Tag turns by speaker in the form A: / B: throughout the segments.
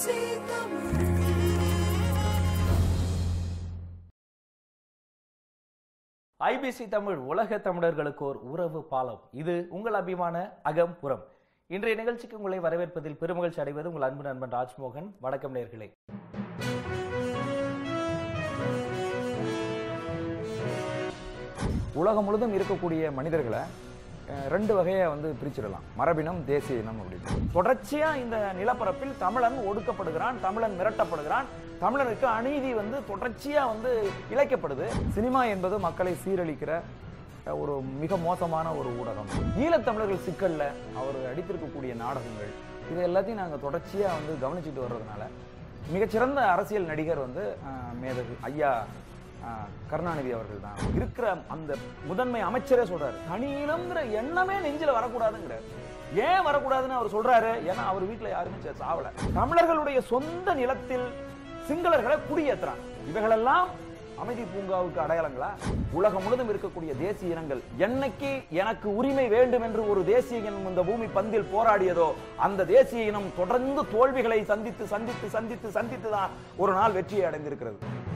A: IBC Tamil
B: IBC Tamil உலக தமிழர்களுக்கு ஓர் உறவு பாலம் இது உங்கள் அபிமான அகம் புறம் இன்றைய நிகழ்ச்சிக்கு உங்களை வரவேற்பதில் பெருமகிழ்ச்சி அடைவது உங்கள் அன்பு நண்பன் ராஜ்மோகன் வணக்கம் நேர்களே
C: உலகம் முழுதும் இருக்கக்கூடிய மனிதர்களை அஹ், ரெண்டு வகையை வந்து பிரிச்சிடலாம் மரபினம் தேசிய இனம் அப்படின்னு தொடர்ச்சியா இந்த நிலப்பரப்பில் தமிழன் ஒடுக்கப்படுகிறான் தமிழன் மிரட்டப்படுகிறான் தமிழனுக்கு அநீதி வந்து தொடர்ச்சியா வந்து இழைக்கப்படுது சினிமா என்பது மக்களை சீரழிக்கிற அஹ், ஒரு மிக மோசமான ஒரு ஊடகம் ஈழத்தமிழர்கள் சிக்கல்ல அவர் அடித்திருக்கக்கூடிய நாடகங்கள் இது எல்லாத்தையும் நாங்கள் தொடர்ச்சியா வந்து கவனிச்சுட்டு வர்றதுனால மிகச்சிறந்த அரசியல் நடிகர் வந்து அஹ், மேதகு ஐயா ஆஹ் கருணாநிதி அவர்கள் தான் இருக்கிற அந்த முதன்மை அமைச்சரே சொல்றாரு தனியிலங்கிற எண்ணமே நெஞ்சில வரக்கூடாதுங்கிறார் ஏன் வரக்கூடாதுன்னு அவர் சொல்றாரு ஏன்னா அவர் வீட்டுல யாருமே சே- சாவல தமிழர்களுடைய சொந்த நிலத்தில் சிங்களர்களை குடியேற்றுறாங்க இவைகளெல்லாம் அமைதி பூங்காவுக்கு அடையாளங்களா உலகம் முழுதும் இருக்கக்கூடிய தேசிய இனங்கள் என்னைக்கு எனக்கு உரிமை வேண்டும் என்று ஒரு தேசிய இனம் இந்த பூமி பந்தில் போராடியதோ அந்த தேசிய இனம் தொடர்ந்து தோல்விகளை சந்தித்து சந்தித்து சந்தித்து சந்தித்து தான் ஒரு நாள் வெற்றியை அடைந்திருக்கிறது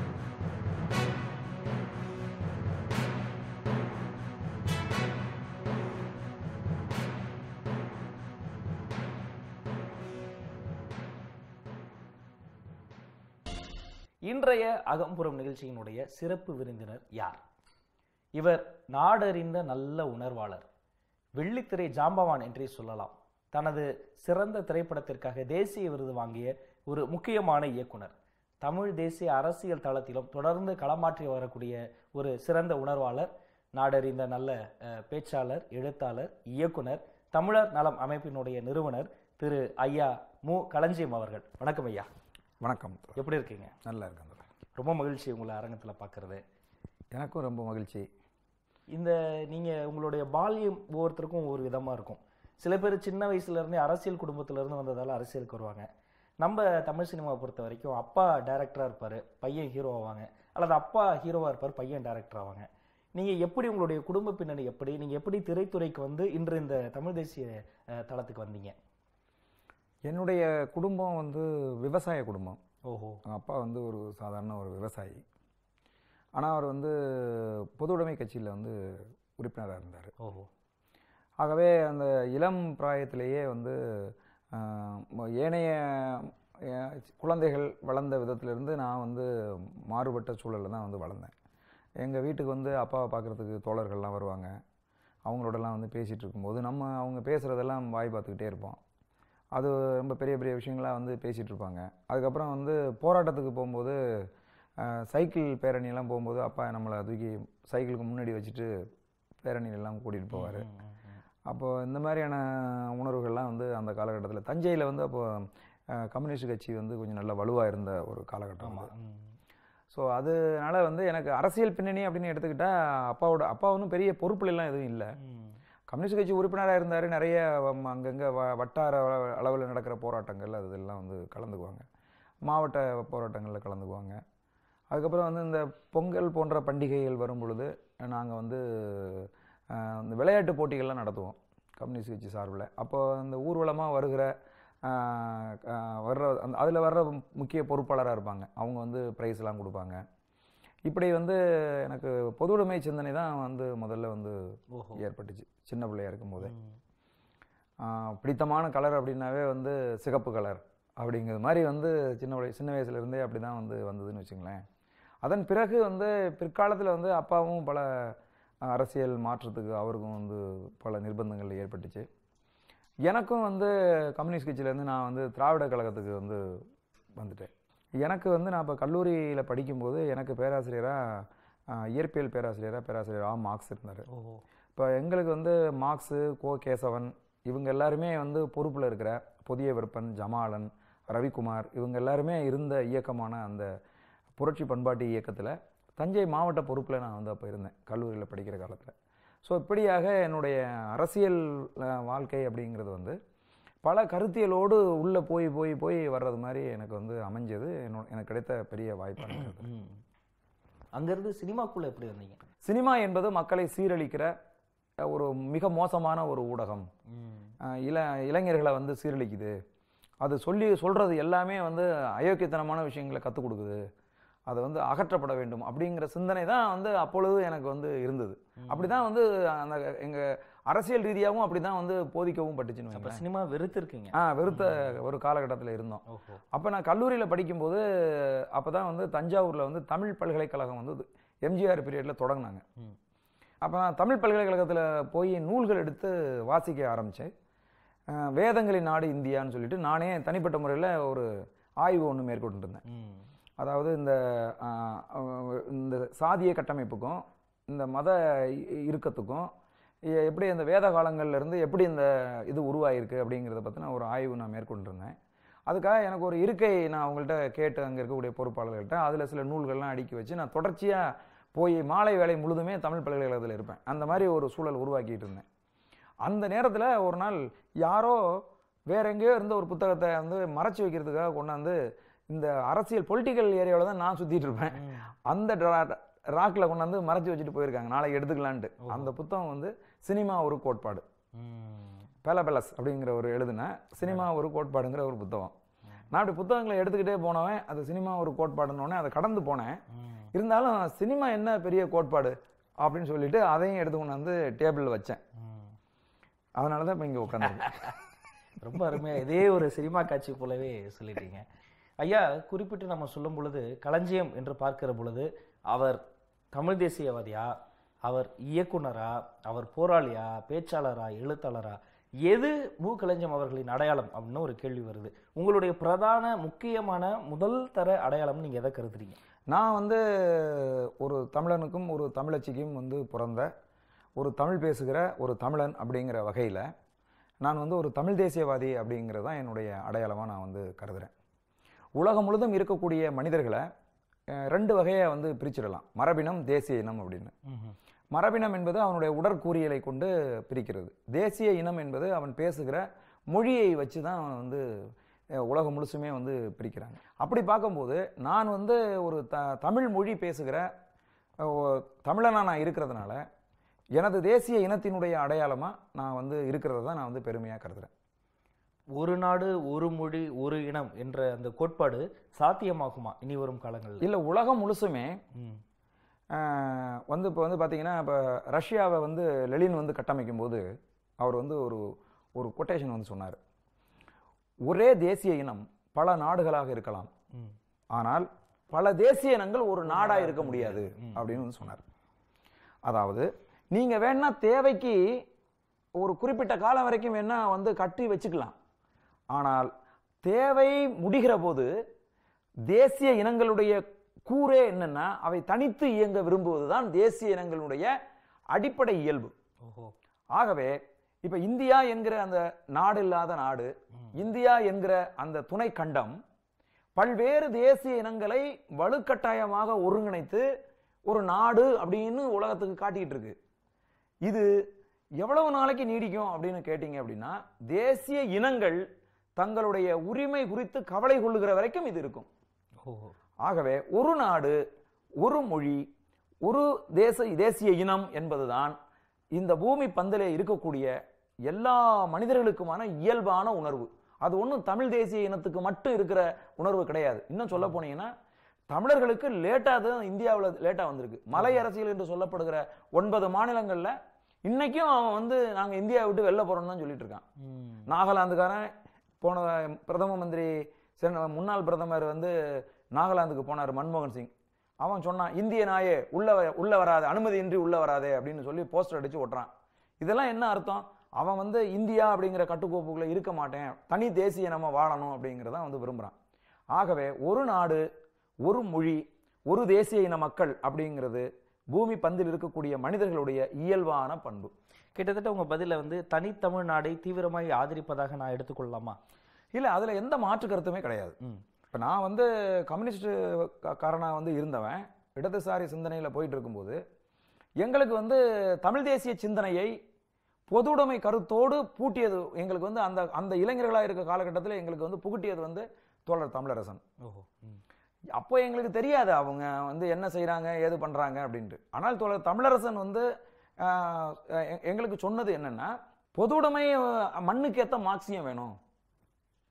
B: இன்றைய அகம்புறம் நிகழ்ச்சியினுடைய சிறப்பு விருந்தினர் யார் இவர் நாடறிந்த நல்ல உணர்வாளர் வெள்ளித்திரை ஜாம்பவான் என்றே சொல்லலாம் தனது சிறந்த திரைப்படத்திற்காக தேசிய விருது வாங்கிய ஒரு முக்கியமான இயக்குனர் தமிழ் தேசிய அரசியல் தளத்திலும் தொடர்ந்து களமாற்றி வரக்கூடிய ஒரு சிறந்த உணர்வாளர் நாடறிந்த நல்ல அஹ், பேச்சாளர் எழுத்தாளர் இயக்குனர் தமிழர் நலம் அமைப்பினுடைய நிறுவனர் திரு ஐயா மு களஞ்சியம் அவர்கள் வணக்கம் ஐயா
C: வணக்கம்
B: எப்படி இருக்கீங்க
C: நல்லா இருக்கேன் தோழர்.
B: ரொம்ப மகிழ்ச்சி உங்களை அரங்கத்தில் பார்க்கறது
C: எனக்கும் ரொம்ப மகிழ்ச்சி
B: இந்த நீங்க உங்களுடைய பால்யம் ஒவ்வொருத்தருக்கும் ஒரு விதமா இருக்கும் சில பேர் சின்ன வயசுல இருந்தே அரசியல் குடும்பத்துல இருந்து வந்ததால அரசியலுக்கு வருவாங்க நம்ம தமிழ் சினிமாவை பொறுத்த வரைக்கும் அப்பா டைரக்டரா இருப்பாரு பையன் ஹீரோ ஆவாங்க அல்லது அப்பா ஹீரோவா இருப்பார் பையன் டைரக்டர் ஆவாங்க நீங்க எப்படி உங்களுடைய குடும்ப பின்னணி எப்படி நீங்க எப்படி திரைத்துறைக்கு வந்து இன்று இந்த தமிழ் தேசிய அஹ், தளத்துக்கு வந்தீங்க
C: என்னுடைய குடும்பம் வந்து விவசாய குடும்பம்
B: ஓஹோ
C: எங்கள் அப்பா வந்து ஒரு சாதாரண ஒரு விவசாயி ஆனால் அவர் வந்து பொது உடைமை கட்சியில் வந்து உறுப்பினராக இருந்தார்
B: ஓஹோ
C: ஆகவே அந்த இளம் பிராயத்திலேயே வந்து ஆஹ், ஏனைய அஹ், குழந்தைகள் வளர்ந்த விதத்திலிருந்து நான் வந்து மாறுபட்ட சூழலில் தான் வந்து வளர்ந்தேன் எங்கள் வீட்டுக்கு வந்து அப்பாவை பார்க்குறதுக்கு தோழர்கள்லாம் வருவாங்க அவங்களோடலாம் வந்து பேசிகிட்டு இருக்கும்போது நம்ம அவங்க பேசுகிறதெல்லாம் வாய் பார்த்துக்கிட்டே இருப்போம் அது ரொம்ப பெரிய பெரிய விஷயங்களாக வந்து பேசிகிட்டு இருப்பாங்க அதுக்கப்புறம் வந்து போராட்டத்துக்கு போகும்போது ஆஹ், சைக்கிள் பேரணியெல்லாம் போகும்போது அப்பா நம்மளை தூக்கி சைக்கிளுக்கு முன்னாடி வச்சுட்டு பேரணியெல்லாம் கூட்டிகிட்டு போவார் அப்போ இந்த மாதிரியான உணர்வுகள்லாம் வந்து அந்த காலகட்டத்தில் தஞ்சையில் வந்து அப்போ அஹ், கம்யூனிஸ்ட் கட்சி வந்து கொஞ்சம் நல்ல வலுவாக இருந்த ஒரு காலகட்டம் அது ஸோ அதனால வந்து எனக்கு அரசியல் பின்னணி அப்படின்னு எடுத்துக்கிட்டா அப்பாவோட அப்பா ஒன்றும் பெரிய பொறுப்புலாம் எதுவும் இல்லை கம்யூனிஸ்ட் கட்சி உறுப்பினராக இருந்தார் நிறைய வம்- அங்கங்க வ வட்டார அளவில் நடக்கிற போராட்டங்கள் அது இதெல்லாம் வந்து கலந்துக்குவாங்க மாவட்ட போராட்டங்களில் கலந்துக்குவாங்க அதுக்கப்புறம் வந்து இந்த பொங்கல் போன்ற பண்டிகைகள் வரும் பொழுது நாங்கள் வந்து அஹ், இந்த விளையாட்டு போட்டிகள்லாம் நடத்துவோம் கம்யூனிஸ்ட் கட்சி சார்பில் அப்போ அந்த ஊர்வலமாக வருகிற அஹ், அஹ், வர்ற அந்த அதில் வர்ற முக்கிய பொறுப்பாளராக இருப்பாங்க அவங்க வந்து ப்ரைஸ்லாம் கொடுப்பாங்க இப்படி வந்து எனக்கு பொதுவுடைமை சிந்தனை தான் வந்து முதல்ல வந்து
B: ஓஹோ
C: ஏற்பட்டுச்சு சின்ன பிள்ளையா இருக்கும்போதே ஆஹ் பிடித்தமான கலர் அப்படின்னாவே வந்து சிகப்பு கலர் அப்படிங்கிறது மாதிரி வந்து சின்ன வய சின்ன வயசுல இருந்தே அப்படி தான் வந்து வந்ததுன்னு வச்சுங்களேன் அதன் பிறகு வந்து பிற்காலத்தில் வந்து அப்பாவும் பல ஆஹ், அரசியல் மாற்றத்துக்கு அவருக்கும் வந்து பல நிர்பந்தங்கள் ஏற்பட்டுச்சு எனக்கும் வந்து கம்யூனிஸ்ட் கட்சியிலேருந்து நான் வந்து திராவிட கழகத்துக்கு வந்து வந்துட்டேன் எனக்கு வந்து நான் இப்போ கல்லூரியில் படிக்கும்போது எனக்கு பேராசிரியராக இயற்பியல் பேராசிரியராக பேராசிரியர் ஆ மார்க்ஸ் இருந்தார்
B: ஓஹோ
C: இப்போ எங்களுக்கு வந்து மார்க்ஸு கோ கேசவன் இவங்க எல்லாருமே வந்து பொறுப்பில் இருக்கிற புதிய விருப்பன் ஜமாலன் ரவிக்குமார் இவங்க எல்லாருமே இருந்த இயக்கமான அந்த புரட்சி பண்பாட்டு இயக்கத்தில் தஞ்சை மாவட்ட பொறுப்பில் நான் வந்து அப்போ இருந்தேன் கல்லூரியில் படிக்கிற காலத்தில் ஸோ இப்படியாக என்னுடைய அரசியல் அஹ், வாழ்க்கை அப்படிங்கிறது வந்து பல கருத்தியலோடு உள்ளே போய் போய் போய் வர்றது மாதிரி எனக்கு வந்து அமைஞ்சது என்னோட எனக்கு கிடைத்த பெரிய வாய்ப்பாக இருக்கிறது
B: ம். அங்கிருந்து சினிமாக்குள்ள எப்படி வந்தீங்க
C: சினிமா என்பது மக்களை சீரழிக்கிற அஹ், ஒரு மிக மோசமான ஒரு ஊடகம்
B: ம்.
C: அஹ், இள இளைஞர்களை வந்து சீரழிக்குது அது சொல்லி சொல்கிறது எல்லாமே வந்து அயோக்கியத்தனமான விஷயங்களை கற்றுக் கொடுக்குது அது வந்து அகற்றப்பட வேண்டும் அப்படிங்கிற சிந்தனை தான் வந்து அப்பொழுது எனக்கு வந்து இருந்தது அப்படி தான் வந்து அந்த எங்கள் அரசியல் ரீதியாகவும் அப்படி தான் வந்து போதிக்கவும் பட்டுச்சுன்னு
B: அப்ப
C: வைங்களேன்.
B: சினிமா வெறுத்திருக்கீங்க
C: ஆ வெறுத்த ஒரு காலகட்டத்தில் இருந்தோம்
B: ஓஹோ
C: அப்போ நான் கல்லூரியில் படிக்கும்போது அப்போ தான் வந்து தஞ்சாவூரில் வந்து தமிழ் பல்கலைக்கழகம் வந்து எம்ஜிஆர் பீரியடில் தொடங்கினாங்க
B: ம்.
C: அப்போ நான் தமிழ் பல்கலைக்கழகத்தில் போய் நூல்கள் எடுத்து வாசிக்க ஆரம்பித்தேன் வேதங்களின் நாடு இந்தியான்னு சொல்லிட்டு நானே தனிப்பட்ட முறையில் ஒரு ஆய்வு ஒன்று மேற்கொண்டு இருந்தேன்
B: ம்
C: அதாவது இந்த ஆ, இந்த சாதிய கட்டமைப்புக்கும் இந்த மத இ- இறுக்கத்துக்கும் எ- எப்படி இந்த வேத காலங்கள்ல இருந்து எப்படி இந்த இது உருவாயிருக்கு அப்படிங்கிறத பற்றின ஒரு ஆய்வு நான் மேற்கொண்டிருந்தேன் அதுக்காக எனக்கு ஒரு இருக்கை நான் அவங்கள்ட்ட கேட்டு அங்கே இருக்கக்கூடிய பொறுப்பாளர்கள்ட்ட அதில் சில நூல்கள்லாம் அடுக்கி வச்சு நான் தொடர்ச்சியாக போய் மாலை வேலை முழுதுமே தமிழ் பல்கலைக்கழகத்தில் இருப்பேன் அந்த மாதிரி ஒரு சூழல் உருவாக்கிட்டு இருந்தேன் அந்த நேரத்தில் ஒரு நாள் யாரோ வேற எங்கேயோ இருந்த ஒரு புத்தகத்தை வந்து மறைச்சு வைக்கிறதுக்காக கொண்டாந்து இந்த அரசியல் பொலிட்டிக்கல் ஏரியாவில் தான் நான் சுற்றிட்டு இருப்பேன்
B: ம்.
C: அந்த ராக்கில் கொண்டாந்து மறைச்சு வச்சுட்டு போயிருக்காங்க நாளைக்கு எடுத்துக்கலான்ட்டு அந்த புத்தகம் வந்து சினிமா ஒரு கோட்பாடு
B: ம்
C: பேலபெலஸ் அப்படிங்கிற ஒரு எழுதின சினிமா ஒரு கோட்பாடுங்கிற ஒரு புத்தகம் நான் அப்படி புத்தகங்களை எடுத்துக்கிட்டே போனவன் அது சினிமா ஒரு கோட்பாடுன்னொடனே அதை கடந்து போனேன்
B: ம்
C: இருந்தாலும் சினிமா என்ன பெரிய கோட்பாடு அப்படின்னு சொல்லிட்டு அதையும் எடுத்து கொண்டு வந்து டேபிளில் வச்சேன்
B: ம்
C: அதனால தான் இப்போ இங்கே உட்காந்துருக்கேன்
B: ரொம்ப அருமையா இதே ஒரு சினிமா காட்சி போலவே சொல்லிட்டீங்க ஐயா குறிப்பிட்டு நம்ம சொல்லும் பொழுது களஞ்சியம் என்று பார்க்கிற பொழுது அவர் தமிழ் தேசியவாதியா அவர் இயக்குனரா அவர் போராளியா பேச்சாளரா எழுத்தாளரா எது மு களஞ்சியம் அவர்களின் அடையாளம் அப்படின்னு ஒரு கேள்வி வருது உங்களுடைய பிரதான முக்கியமான முதல் தர அடையாளம் நீங்க எதை கருதுறீங்க
C: நான் வந்து ஒரு தமிழனுக்கும் ஒரு தமிழச்சிக்கும் வந்து பிறந்த ஒரு தமிழ் பேசுகிற ஒரு தமிழன் அப்படிங்கிற வகையில் நான் வந்து ஒரு தமிழ் தேசியவாதி அப்படிங்கிறது தான் என்னுடைய அடையாளமாக நான் வந்து கருதுகிறேன் உலகம் முழுதும் இருக்கக்கூடிய மனிதர்களை அஹ், ரெண்டு வகையை வந்து பிரிச்சிடலாம் மரபினம் தேசிய இனம் அப்படின்னு மரபினம் என்பது அவனுடைய உடற்கூறியலை கொண்டு பிரிக்கிறது தேசிய இனம் என்பது அவன் பேசுகிற மொழியை வச்சு தான் அவன் வந்து அஹ், உலகம் முழுசுமே வந்து பிரிக்கிறாங்க அப்படி பார்க்கும்போது நான் வந்து ஒரு த தமிழ் மொழி பேசுகிற அஹ், ஒ- தமிழனா நான் இருக்கிறதுனால எனது தேசிய இனத்தினுடைய அடையாளமாக நான் வந்து இருக்கிறத தான் நான் வந்து பெருமையாக கருதுறேன்
B: ஒரு நாடு ஒரு மொழி ஒரு இனம் என்ற அந்த கோட்பாடு சாத்தியமாகுமா இனி வரும் காலங்களில்
C: இல்லை உலகம் முழுசுமே
B: ம்
C: ஆஹ் வந்து இப்போ வந்து பார்த்தீங்கன்னா இப்போ ரஷ்யாவை வந்து லெலின் வந்து கட்டமைக்கும் போது அவர் வந்து ஒரு ஒரு கொட்டேஷன் வந்து சொன்னார் ஒரே தேசிய இனம் பல நாடுகளாக இருக்கலாம்
B: ம்
C: ஆனால் பல தேசிய இனங்கள் ஒரு நாடாக இருக்க முடியாது அப்படின்னு வந்து சொன்னார் அதாவது நீங்கள் வேணா தேவைக்கு ஒரு குறிப்பிட்ட காலம் வரைக்கும் வேணா வந்து கட்டி வச்சுக்கலாம் ஆனால் தேவை முடிகிற போது தேசிய இனங்களுடைய கூறே என்னன்னா அவை தனித்து இயங்க விரும்புவதுதான் தேசிய இனங்களுடைய அடிப்படை இயல்பு
B: ஓஹோ
C: ஆகவே இப்ப இந்தியா என்கிற அந்த நாடு இல்லாத நாடு இந்தியா என்கிற அந்த துணை கண்டம் பல்வேறு தேசிய இனங்களை வலுக்கட்டாயமாக ஒருங்கிணைத்து ஒரு நாடு அப்படின்னு உலகத்துக்கு காட்டிக்கிட்டு இருக்கு இது எவ்வளவு நாளைக்கு நீடிக்கும் அப்படின்னு கேட்டீங்க அப்படின்னா தேசிய இனங்கள் தங்களுடைய உரிமை குறித்து கவலை கொள்ளுகிற வரைக்கும் இது இருக்கும்
B: ஓஹோ
C: ஆகவே ஒரு நாடு ஒரு மொழி ஒரு தேச தேசிய இனம் என்பதுதான் இந்த பூமி பந்திலே இருக்கக்கூடிய எல்லா மனிதர்களுக்குமான இயல்பான உணர்வு அது ஒன்றும் தமிழ் தேசிய இனத்துக்கு மட்டும் இருக்கிற உணர்வு கிடையாது இன்னும் சொல்ல போனீங்கன்னா தமிழர்களுக்கு லேட்டாக தான் இந்தியாவில் லேட்டாக வந்திருக்கு மலை அரசியல் என்று சொல்லப்படுகிற ஒன்பது மாநிலங்களில் இன்னைக்கும் அவன் வந்து நாங்கள் இந்தியாவை விட்டு வெளில போகிறோம்னு தான் சொல்லிட்டு இருக்கான்
B: ம்
C: நாகாலாந்துக்காரன் போன பிரதம மந்திரி சென- முன்னாள் பிரதமர் வந்து நாகாலாந்துக்கு போனார் மன்மோகன் சிங் அவன் சொன்னான் இந்திய நாயே உள்ள வ- உள்ள வராது அனுமதியின்றி உள்ள வராதே அப்படின்னு சொல்லி போஸ்டர் அடிச்சு ஒட்டுறான் இதெல்லாம் என்ன அர்த்தம் அவன் வந்து இந்தியா அப்படிங்கிற கட்டுக்கோப்புக்குள்ள இருக்க மாட்டேன் தனி தேசிய நம்ம வாழணும் அப்படிங்கிறதான் வந்து விரும்புறான் ஆகவே ஒரு நாடு ஒரு மொழி ஒரு தேசிய இன மக்கள் அப்படிங்கிறது பூமி பந்தில் இருக்கக்கூடிய மனிதர்களுடைய இயல்பான பண்பு
B: கிட்டத்தட்ட உங்க பதில வந்து தனித்தமிழ் நாடை தீவிரமாய் ஆதரிப்பதாக நான் எடுத்துக்கொள்ளலாமா
C: இல்லை அதில் எந்த மாற்று கருத்துமே கிடையாது
B: ம்
C: இப்போ நான் வந்து கம்யூனிஸ்ட் காரனா வந்து இருந்தவன் இடதுசாரி சிந்தனையில் போயிட்டு இருக்கும்போது எங்களுக்கு வந்து தமிழ் தேசிய சிந்தனையை பொதுவுடைமை கருத்தோடு பூட்டியது எங்களுக்கு வந்து அந்த அந்த இளைஞர்களாக இருக்க காலகட்டத்தில் எங்களுக்கு வந்து புகுட்டியது வந்து தோழர் தமிழரசன்
B: ஓஹோ ம்
C: அப்போ எங்களுக்கு தெரியாது அவங்க வந்து என்ன செய்கிறாங்க ஏது பண்ணுறாங்க அப்படின்ட்டு ஆனால் தோழர் தமிழரசன் வந்து ஆஹ், எ- எங்களுக்கு சொன்னது என்னன்னா பொதுவுடைமை அஹ், மண்ணுக்கு ஏற்ற மார்க்சியம் வேணும்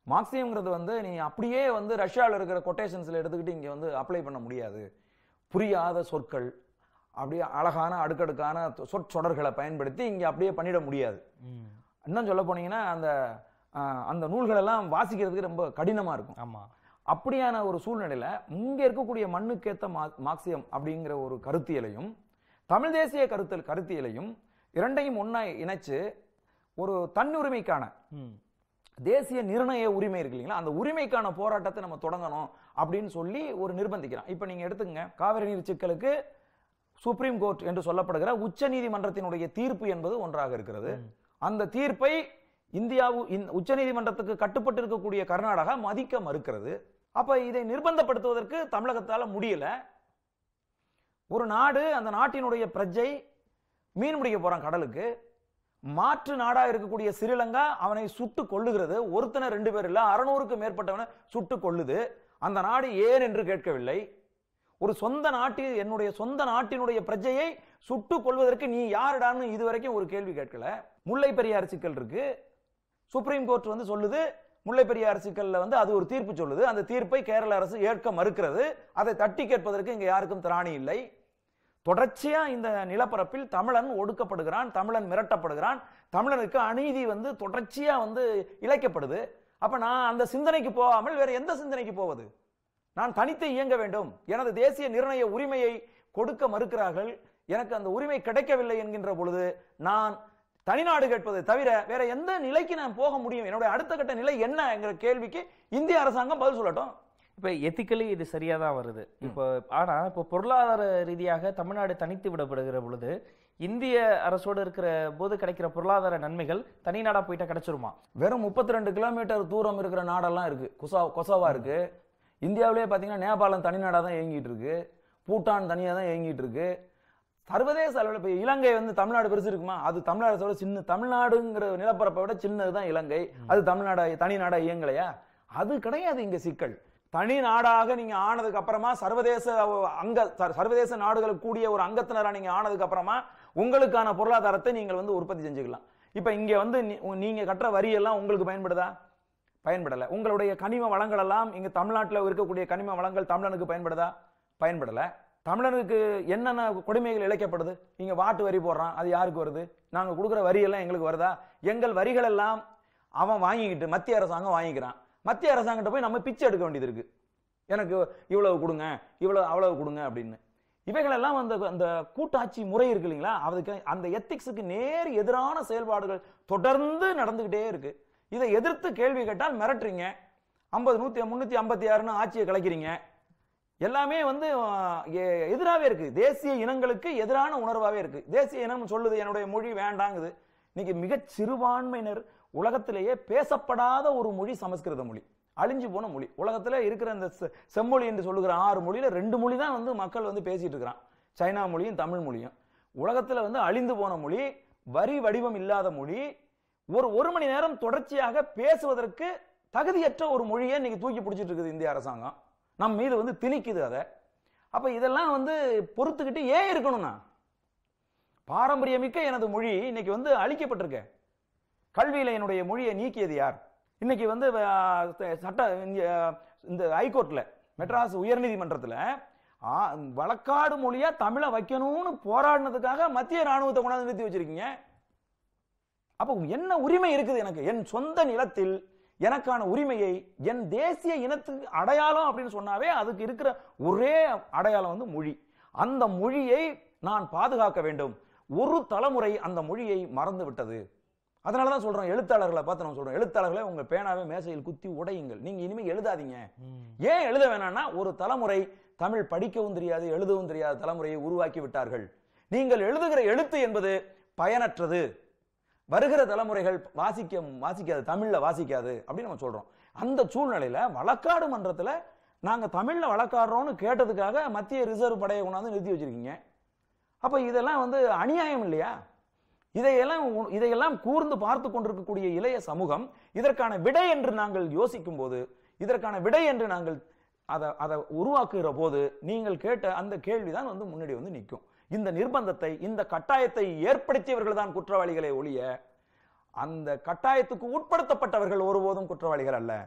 C: மார்க்சியம்ங்கிறது வந்து நீ அப்படியே வந்து ரஷ்யாவில் இருக்கிற கொட்டேஷன்ஸில் எடுத்துக்கிட்டு இங்கே வந்து அப்ளை பண்ண முடியாது புரியாத சொற்கள் அப்படியே அழகான அடுக்கடுக்கான சொற்சொடர்களை பயன்படுத்தி இங்கே அப்படியே பண்ணிட முடியாது
B: ம்.
C: இன்னும் சொல்ல போனீங்கன்னா அந்த ஆஹ், அந்த நூல்களெல்லாம் வாசிக்கிறதுக்கு ரொம்ப கடினமாக இருக்கும்
B: ஆமா
C: அப்படியான ஒரு சூழ்நிலையில இங்க இருக்கக்கூடிய மண்ணுக்கேத்த மா- மார்க்சியம் அப்படிங்கிற ஒரு கருத்தியலையும் தமிழ் தேசிய கருத்தல் கருத்தியலையும் இரண்டையும் ஒண்ணா இணைச்சு ஒரு தன்னுரிமைக்கான
B: ம்.
C: தேசிய நிர்ணய உரிமை இருக்கு இல்லைங்களா அந்த உரிமைக்கான போராட்டத்தை நம்ம தொடங்கணும் அப்படின்னு சொல்லி ஒரு நிர்பந்திக்கிறான் இப்ப நீங்க எடுத்துக்கங்க காவிரி நீர் சிக்கலுக்கு சுப்ரீம் கோர்ட் என்று சொல்லப்படுகிற உச்ச நீதிமன்றத்தினுடைய தீர்ப்பு என்பது ஒன்றாக இருக்கிறது அந்த தீர்ப்பை இந்தியாவு உச்ச நீதிமன்றத்துக்கு கட்டுப்பட்டு இருக்கக்கூடிய கர்நாடகா மதிக்க மறுக்கிறது அப்ப இதை நிர்பந்தப்படுத்துவதற்கு தமிழகத்தால முடியல ஒரு நாடு அந்த நாட்டினுடைய பிரஜை மீன் பிடிக்க போறான் கடலுக்கு மாற்று நாடா இருக்கக்கூடிய ஸ்ரீலங்கா அவனை சுட்டு கொள்ளுகிறது ஒருத்தனை ரெண்டு பேர் இல்ல அறுநூறுக்கு மேற்பட்டவனை சுட்டு கொள்ளுது அந்த நாடு ஏன் என்று கேட்கவில்லை ஒரு சொந்த நாட்டில் என்னுடைய சொந்த நாட்டினுடைய பிரஜையை சுட்டு கொள்வதற்கு நீ யாருடான்னு இதுவரைக்கும் ஒரு கேள்வி கேட்கல முல்லை பெரியார் சிக்கல் இருக்கு சுப்ரீம் கோர்ட் வந்து சொல்லுது முல்லை பெரியார் சிக்கல்ல வந்து அது ஒரு தீர்ப்பு சொல்லுது அந்த தீர்ப்பை கேரள அரசு ஏற்க மறுக்கிறது அதை தட்டி கேட்பதற்கு இங்க யாருக்கும் திராணி இல்லை தொடர்ச்சியா இந்த நிலப்பரப்பில் தமிழன் ஒடுக்கப்படுகிறான் தமிழன் மிரட்டப்படுகிறான் தமிழனுக்கு அநீதி வந்து தொடர்ச்சியா வந்து இழைக்கப்படுது அப்ப நான் அந்த சிந்தனைக்கு போகாமல் வேற எந்த சிந்தனைக்கு போவது நான் தனித்து இயங்க வேண்டும் எனது தேசிய நிர்ணய உரிமையை கொடுக்க மறுக்கிறார்கள் எனக்கு அந்த உரிமை கிடைக்கவில்லை என்கின்ற பொழுது நான் தனிநாடு கேட்பதை தவிர வேற எந்த நிலைக்கு நான் போக முடியும் என்னுடைய அடுத்த கட்ட நிலை என்ன என்கிற கேள்விக்கு இந்திய அரசாங்கம் பதில் சொல்லட்டும்
B: இப்ப எத்திக்கலி இது சரியா தான் வருது இப்போ ஆனா இப்போ பொருளாதார ரீதியாக தமிழ்நாடு தனித்து விடப்படுகிற பொழுது இந்திய அரசோடு இருக்கிற போது கிடைக்கிற பொருளாதார நன்மைகள் தனி நாடா போயிட்டா கிடைச்சிருமா
C: வெறும் 32 ரெண்டு கிலோமீட்டர் தூரம் இருக்கிற நாடெல்லாம் இருக்கு குசா கொசோவா இருக்கு இந்தியாவிலேயே பார்த்தீங்கன்னா நேபாளம் தனிநாடாக தான் இயங்கிட்டு இருக்கு பூட்டான் தனியாக தான் இயங்கிட்டு இருக்கு சர்வதேச அளவில் இப்போ இலங்கை வந்து தமிழ்நாடு பெருசு இருக்குமா அது தமிழ்நாடு சின்ன தமிழ்நாடுங்கிற நிலப்பரப்பை விட சின்னது தான் இலங்கை அது தமிழ்நாடா தனி நாடா இயங்கலையா அது கிடையாது இங்க சிக்கல் தனி நாடாக நீங்க ஆனதுக்கு அப்புறமா சர்வதேச அங்க ச- சர்வதேச நாடுகளுக்கு கூடிய ஒரு அங்கத்தினரா நீங்க ஆனதுக்கு அப்புறமா உங்களுக்கான பொருளாதாரத்தை நீங்கள் வந்து உற்பத்தி செஞ்சுக்கலாம் இப்ப இங்க வந்து நீ- நீங்க கட்டுற வரி எல்லாம் உங்களுக்கு பயன்படுதா பயன்படல உங்களுடைய கனிம வளங்கள் எல்லாம் இங்க தமிழ்நாட்டில் இருக்கக்கூடிய கனிம வளங்கள் தமிழனுக்கு பயன்படுதா பயன்படல தமிழனுக்கு என்னென்ன கொடுமைகள் இழைக்கப்படுது இங்க வாட்டு வரி போடுறான் அது யாருக்கு வருது நாங்க கொடுக்குற வரி எல்லாம் எங்களுக்கு வருதா எங்கள் வரிகள் எல்லாம் அவன் வாங்கிக்கிட்டு மத்திய அரசாங்கம் வாங்கிக்கிறான் மத்திய அரசாங்கத்தை போய் நம்ம பிச்சை எடுக்க வேண்டியது இருக்கு எனக்கு இவ்வளவு கொடுங்க இவ்வளவு அவ்வளவு கொடுங்க அப்படின்னு இவைகளெல்லாம் அந்த அந்த கூட்டாட்சி முறை இருக்கு இல்லைங்களா அதுக்கு அந்த எத்திக்ஸுக்கு நேர் எதிரான செயல்பாடுகள் தொடர்ந்து நடந்துகிட்டே இருக்கு இதை எதிர்த்து கேள்வி கேட்டால் மிரட்டுறீங்க ஐம்பது நூத்தி முன்னூத்தி ஐம்பத்தி ஆறுன்னு ஆட்சியை கலைக்கிறீங்க எல்லாமே வந்து எதிராகவே இருக்கு தேசிய இனங்களுக்கு எதிரான உணர்வாவே இருக்கு தேசிய இனம் சொல்லுது என்னுடைய மொழி வேண்டாங்குது இன்னைக்கு மிகச் சிறுபான்மையினர் உலகத்திலேயே பேசப்படாத ஒரு மொழி சமஸ்கிருத மொழி அழிஞ்சு போன மொழி உலகத்துல இருக்கிற இந்த செ- செம்மொழி என்று சொல்லுகிற ஆறு மொழியில ரெண்டு மொழி தான் வந்து மக்கள் வந்து பேசிட்டு இருக்கிறான் சைனா மொழியும் தமிழ் மொழியும் உலகத்துல வந்து அழிந்து போன மொழி வரி வடிவம் இல்லாத மொழி ஒரு ஒரு மணி நேரம் தொடர்ச்சியாக பேசுவதற்கு தகுதியற்ற ஒரு மொழியை இன்னைக்கு தூக்கி பிடிச்சிட்டு இருக்குது இந்திய அரசாங்கம் நம் மீது வந்து திணிக்குது அதை அப்ப இதெல்லாம் வந்து பொறுத்துக்கிட்டு ஏன் இருக்கணும்னா பாரம்பரியமிக்க எனது மொழி இன்னைக்கு வந்து அழிக்கப்பட்டிருக்க கல்வியில என்னுடைய மொழியை நீக்கியது யார் இன்னைக்கு வந்து அஹ், சட்ட இங்க- இந்த ஹைகோர்ட்ல மெட்ராஸ் உயர்நீதிமன்றத்துல ஆ, வழக்காடு மொழியா தமிழை வைக்கணும்னு போராடினதுக்காக மத்திய ராணுவத்தை கொண்டாந்து நிறுத்தி வச்சிருக்கீங்க அப்போ என்ன உரிமை இருக்குது எனக்கு என் சொந்த நிலத்தில் எனக்கான உரிமையை என் தேசிய இனத்துக்கு அடையாளம் அப்படின்னு சொன்னாவே அதுக்கு இருக்கிற ஒரே அடையாளம் வந்து மொழி அந்த மொழியை நான் பாதுகாக்க வேண்டும் ஒரு தலைமுறை அந்த மொழியை மறந்து விட்டது அதனால தான் சொல்றோம் எழுத்தாளர்களை பார்த்து நம்ம சொல்றோம் எழுத்தாளர்களை உங்க பேனாவை மேசையில் குத்தி உடையுங்கள் நீங்க இனிமே எழுதாதீங்க ஏன் எழுத வேணாம்னா ஒரு தலைமுறை தமிழ் படிக்கவும் தெரியாது எழுதவும் தெரியாத தலைமுறையை உருவாக்கி விட்டார்கள் நீங்கள் எழுதுகிற எழுத்து என்பது பயனற்றது வருகிற தலைமுறைகள் வாசிக்க வாசிக்காது தமிழ்ல வாசிக்காது அப்படின்னு நம்ம சொல்றோம் அந்த சூழ்நிலையில வழக்காடு மன்றத்துல நாங்க தமிழ்ல வழக்காடுறோம்னு கேட்டதுக்காக மத்திய ரிசர்வ் படையை கொண்டாந்து நிறுத்தி வச்சிருக்கீங்க அப்ப இதெல்லாம் வந்து அநியாயம் இல்லையா இதையெல்லாம் உ- இதையெல்லாம் கூர்ந்து பார்த்து கொண்டிருக்கக்கூடிய இளைய சமூகம் இதற்கான விடை என்று நாங்கள் யோசிக்கும் போது இதற்கான விடை என்று நாங்கள் அதை அதை உருவாக்குகிற போது நீங்கள் கேட்ட அந்த கேள்விதான் வந்து முன்னாடி வந்து நிற்கும் இந்த நிர்பந்தத்தை இந்த கட்டாயத்தை ஏற்படுத்தியவர்கள் தான் குற்றவாளிகளே ஒழிய அந்த கட்டாயத்துக்கு உட்படுத்தப்பட்டவர்கள் ஒருபோதும் குற்றவாளிகள் அல்ல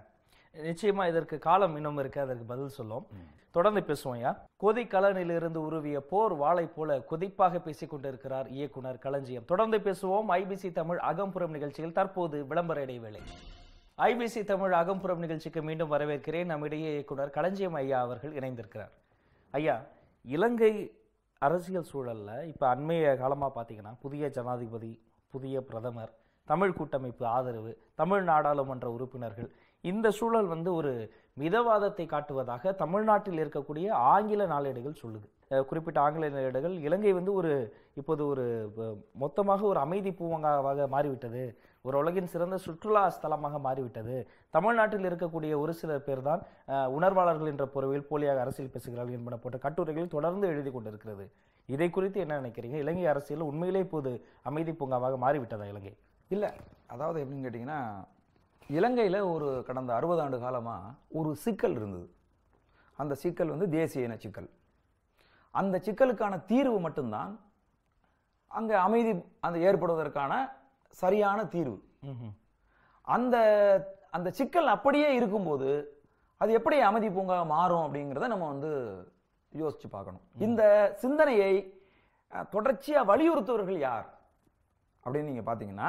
B: நிச்சயமா இதற்கு காலம் இன்னும் இருக்கு அதற்கு பதில் சொல்லும் தொடர்ந்து பேசுவோம் ஐயா கொதிக்கலனிலிருந்து உருவிய போர் வாளை போல கொதிப்பாக பேசிக் கொண்டிருக்கிறார் இயக்குனர் களஞ்சியம் தொடர்ந்து பேசுவோம் ஐபிசி தமிழ் அகம்புறம் நிகழ்ச்சியில் தற்போது விளம்பர இடைவேளை ஐபிசி தமிழ் அகம்புறம் நிகழ்ச்சிக்கு மீண்டும் வரவேற்கிறேன் நம்மிடையே இயக்குனர் களஞ்சியம் ஐயா அவர்கள் இணைந்திருக்கிறார் ஐயா இலங்கை அரசியல் சூழல்ல இப்ப அண்மைய காலமா பார்த்தீங்கன்னா புதிய ஜனாதிபதி புதிய பிரதமர் தமிழ் கூட்டமைப்பு ஆதரவு தமிழ் நாடாளுமன்ற உறுப்பினர்கள் இந்த சூழல் வந்து ஒரு மிதவாதத்தை காட்டுவதாக தமிழ்நாட்டில் இருக்கக்கூடிய ஆங்கில நாளேடுகள் சொல்லுது அஹ் குறிப்பிட்ட ஆங்கில நாளேடுகள் இலங்கை வந்து ஒரு இப்போது ஒரு அஹ், மொத்தமாக ஒரு அமைதி பூங்காவாக மாறிவிட்டது ஒரு உலகின் சிறந்த சுற்றுலா ஸ்தலமாக மாறிவிட்டது தமிழ்நாட்டில் இருக்கக்கூடிய ஒரு சிலர் பேர் தான் அஹ், உணர்வாளர்கள் என்ற பொறுவில் போலியாக அரசியல் பேசுகிறார்கள் என்பன போன்ற கட்டுரைகள் தொடர்ந்து எழுதி கொண்டிருக்கிறது இதை குறித்து என்ன நினைக்கிறீங்க இலங்கை அரசியல் உண்மையிலே இப்போது அமைதி பூங்காவாக மாறிவிட்டதா இலங்கை
C: இல்லை அதாவது எப்படின்னு கேட்டிங்கன்னா இலங்கையில் ஒரு கடந்த அறுபது ஆண்டு காலமாக ஒரு சிக்கல் இருந்தது அந்த சிக்கல் வந்து தேசிய இன சிக்கல் அந்த சிக்கலுக்கான தீர்வு மட்டும்தான் அங்கே அமைதி அந்த ஏற்படுவதற்கான சரியான தீர்வு
B: ம்ஹும்.
C: அந்த அந்த சிக்கல் அப்படியே இருக்கும்போது அது எப்படி அமைதி பூங்கா மாறும் அப்படிங்கிறத நம்ம வந்து யோசிச்சு பார்க்கணும் இந்த சிந்தனையை அஹ், தொடர்ச்சியா வலியுறுத்துவர்கள் யார் அப்படின்னு நீங்க பார்த்தீங்கன்னா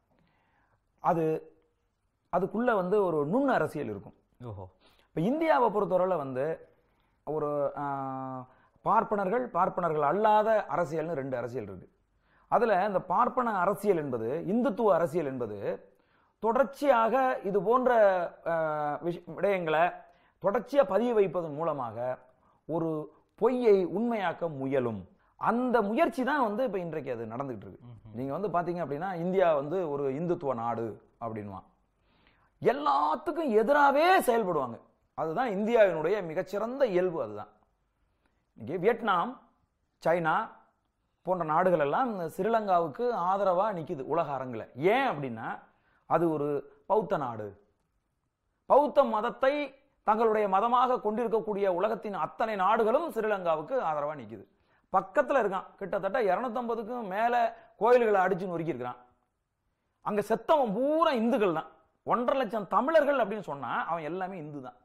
C: அது அதுக்குள்ள வந்து ஒரு நுண் அரசியல் இருக்கும்
B: ஓஹோ
C: இப்போ இந்தியாவை பொறுத்தவரையில் வந்து ஒரு ஆஹ், பார்ப்பனர்கள் பார்ப்பனர்கள் அல்லாத அரசியல்னு ரெண்டு அரசியல் இருக்கு அதில் இந்த பார்ப்பன அரசியல் என்பது இந்துத்துவ அரசியல் என்பது தொடர்ச்சியாக இது போன்ற ஆஹ், விஷ- விடயங்களை தொடர்ச்சியாக பதிய வைப்பதன் மூலமாக ஒரு பொய்யை உண்மையாக்க முயலும் அந்த முயற்சி தான் வந்து இப்போ இன்றைக்கு அது நடந்துகிட்டு இருக்கு நீங்க வந்து பாத்தீங்க அப்படின்னா இந்தியா வந்து ஒரு இந்துத்துவ நாடு அப்படின்வான் எல்லாத்துக்கும் எதிராகவே செயல்படுவாங்க அதுதான் இந்தியாவினுடைய மிகச்சிறந்த இயல்பு அதுதான் இங்கே வியட்நாம் சைனா போன்ற நாடுகள் எல்லாம் இந்த ஸ்ரீலங்காவுக்கு ஆதரவா நிக்குது உலக அரங்கில் ஏன் அப்படின்னா அது ஒரு பௌத்த நாடு பௌத்த மதத்தை தங்களுடைய மதமாக கொண்டிருக்கக்கூடிய உலகத்தின் அத்தனை நாடுகளும் ஸ்ரீலங்காவுக்கு ஆதரவா நிக்குது பக்கத்துல இருக்கான் கிட்டத்தட்ட 250க்கும் மேல கோயில்களை அடிச்சு நொறுக்கி இருக்கிறான் அங்க செத்தவன் பூரா இந்துக்கள் தான் ஒன்றரை லட்சம் தமிழர்கள் அப்படின்னு சொன்னா அவன் எல்லாமே இந்து தான்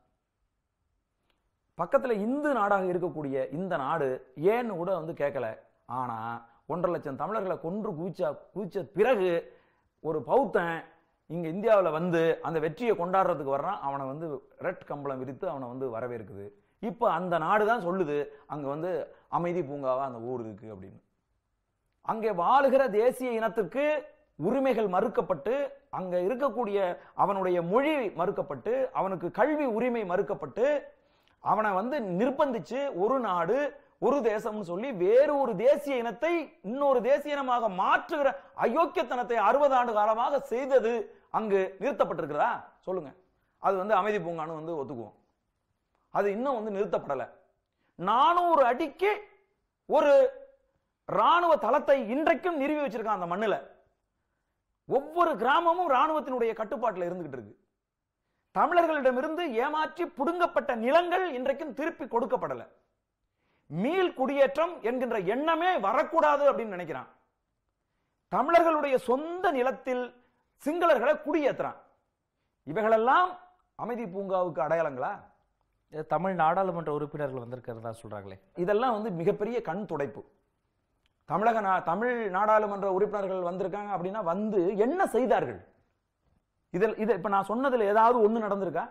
C: பக்கத்துல இந்து நாடாக இருக்கக்கூடிய இந்த நாடு ஏன்னு கூட வந்து கேட்கல ஆனா ஒன்றரை லட்சம் தமிழர்களை கொன்று குவிச்சா குவிச்ச பிறகு ஒரு பௌத்தன் இங்க இந்தியாவுல வந்து அந்த வெற்றியை கொண்டாடுறதுக்கு வர்றான் அவனை வந்து ரெட் கம்பளம் விரித்து அவனை வந்து வரவேற்குது இப்போ அந்த நாடு தான் சொல்லுது அங்க வந்து அமைதி பூங்காவா அந்த ஊர் இருக்கு அப்படின்னு அங்கே வாழுகிற தேசிய இனத்திற்கு உரிமைகள் மறுக்கப்பட்டு அங்க இருக்கக்கூடிய அவனுடைய மொழி மறுக்கப்பட்டு அவனுக்கு கல்வி உரிமை மறுக்கப்பட்டு அவனை வந்து நிர்பந்திச்சு ஒரு நாடு ஒரு தேசம்னு சொல்லி வேறு ஒரு தேசிய இனத்தை இன்னொரு தேசிய இனமாக மாற்றுகிற அயோக்கியத்தனத்தை அறுபது ஆண்டு காலமாக செய்தது அங்கு நிறுத்தப்பட்டிருக்கிறதா சொல்லுங்க அது வந்து அமைதி பூங்கான்னு வந்து ஒத்துக்குவோம் அது இன்னும் வந்து நிறுத்தப்படலை நானூறு அடிக்கு ஒரு ராணுவ தளத்தை இன்றைக்கும் நிறுவி வச்சிருக்கான் அந்த மண்ணுல ஒவ்வொரு கிராமமும் ராணுவத்தினுடைய கட்டுப்பாட்டில் இருந்துகிட்டு இருக்கு தமிழர்களிடமிருந்து ஏமாற்றி புடுங்கப்பட்ட நிலங்கள் இன்றைக்கும் திருப்பி கொடுக்கப்படல மீள் குடியேற்றம் என்கின்ற எண்ணமே வரக்கூடாது அப்படின்னு நினைக்கிறான் தமிழர்களுடைய சொந்த நிலத்தில் சிங்களர்களை குடியேற்றுறான் இவைகளெல்லாம் அமைதி பூங்காவுக்கு அடையாளங்களா
B: இது தமிழ் நாடாளுமன்ற உறுப்பினர்கள் வந்திருக்கிறதா சொல்றாங்களே
C: இதெல்லாம் வந்து மிகப்பெரிய கண் துடைப்பு தமிழக நா- தமிழ் நாடாளுமன்ற உறுப்பினர்கள் வந்திருக்காங்க அப்படின்னா வந்து என்ன செய்தார்கள் இதில் இதை இப்ப நான் சொன்னதுல ஏதாவது ஒண்ணு நடந்திருக்கா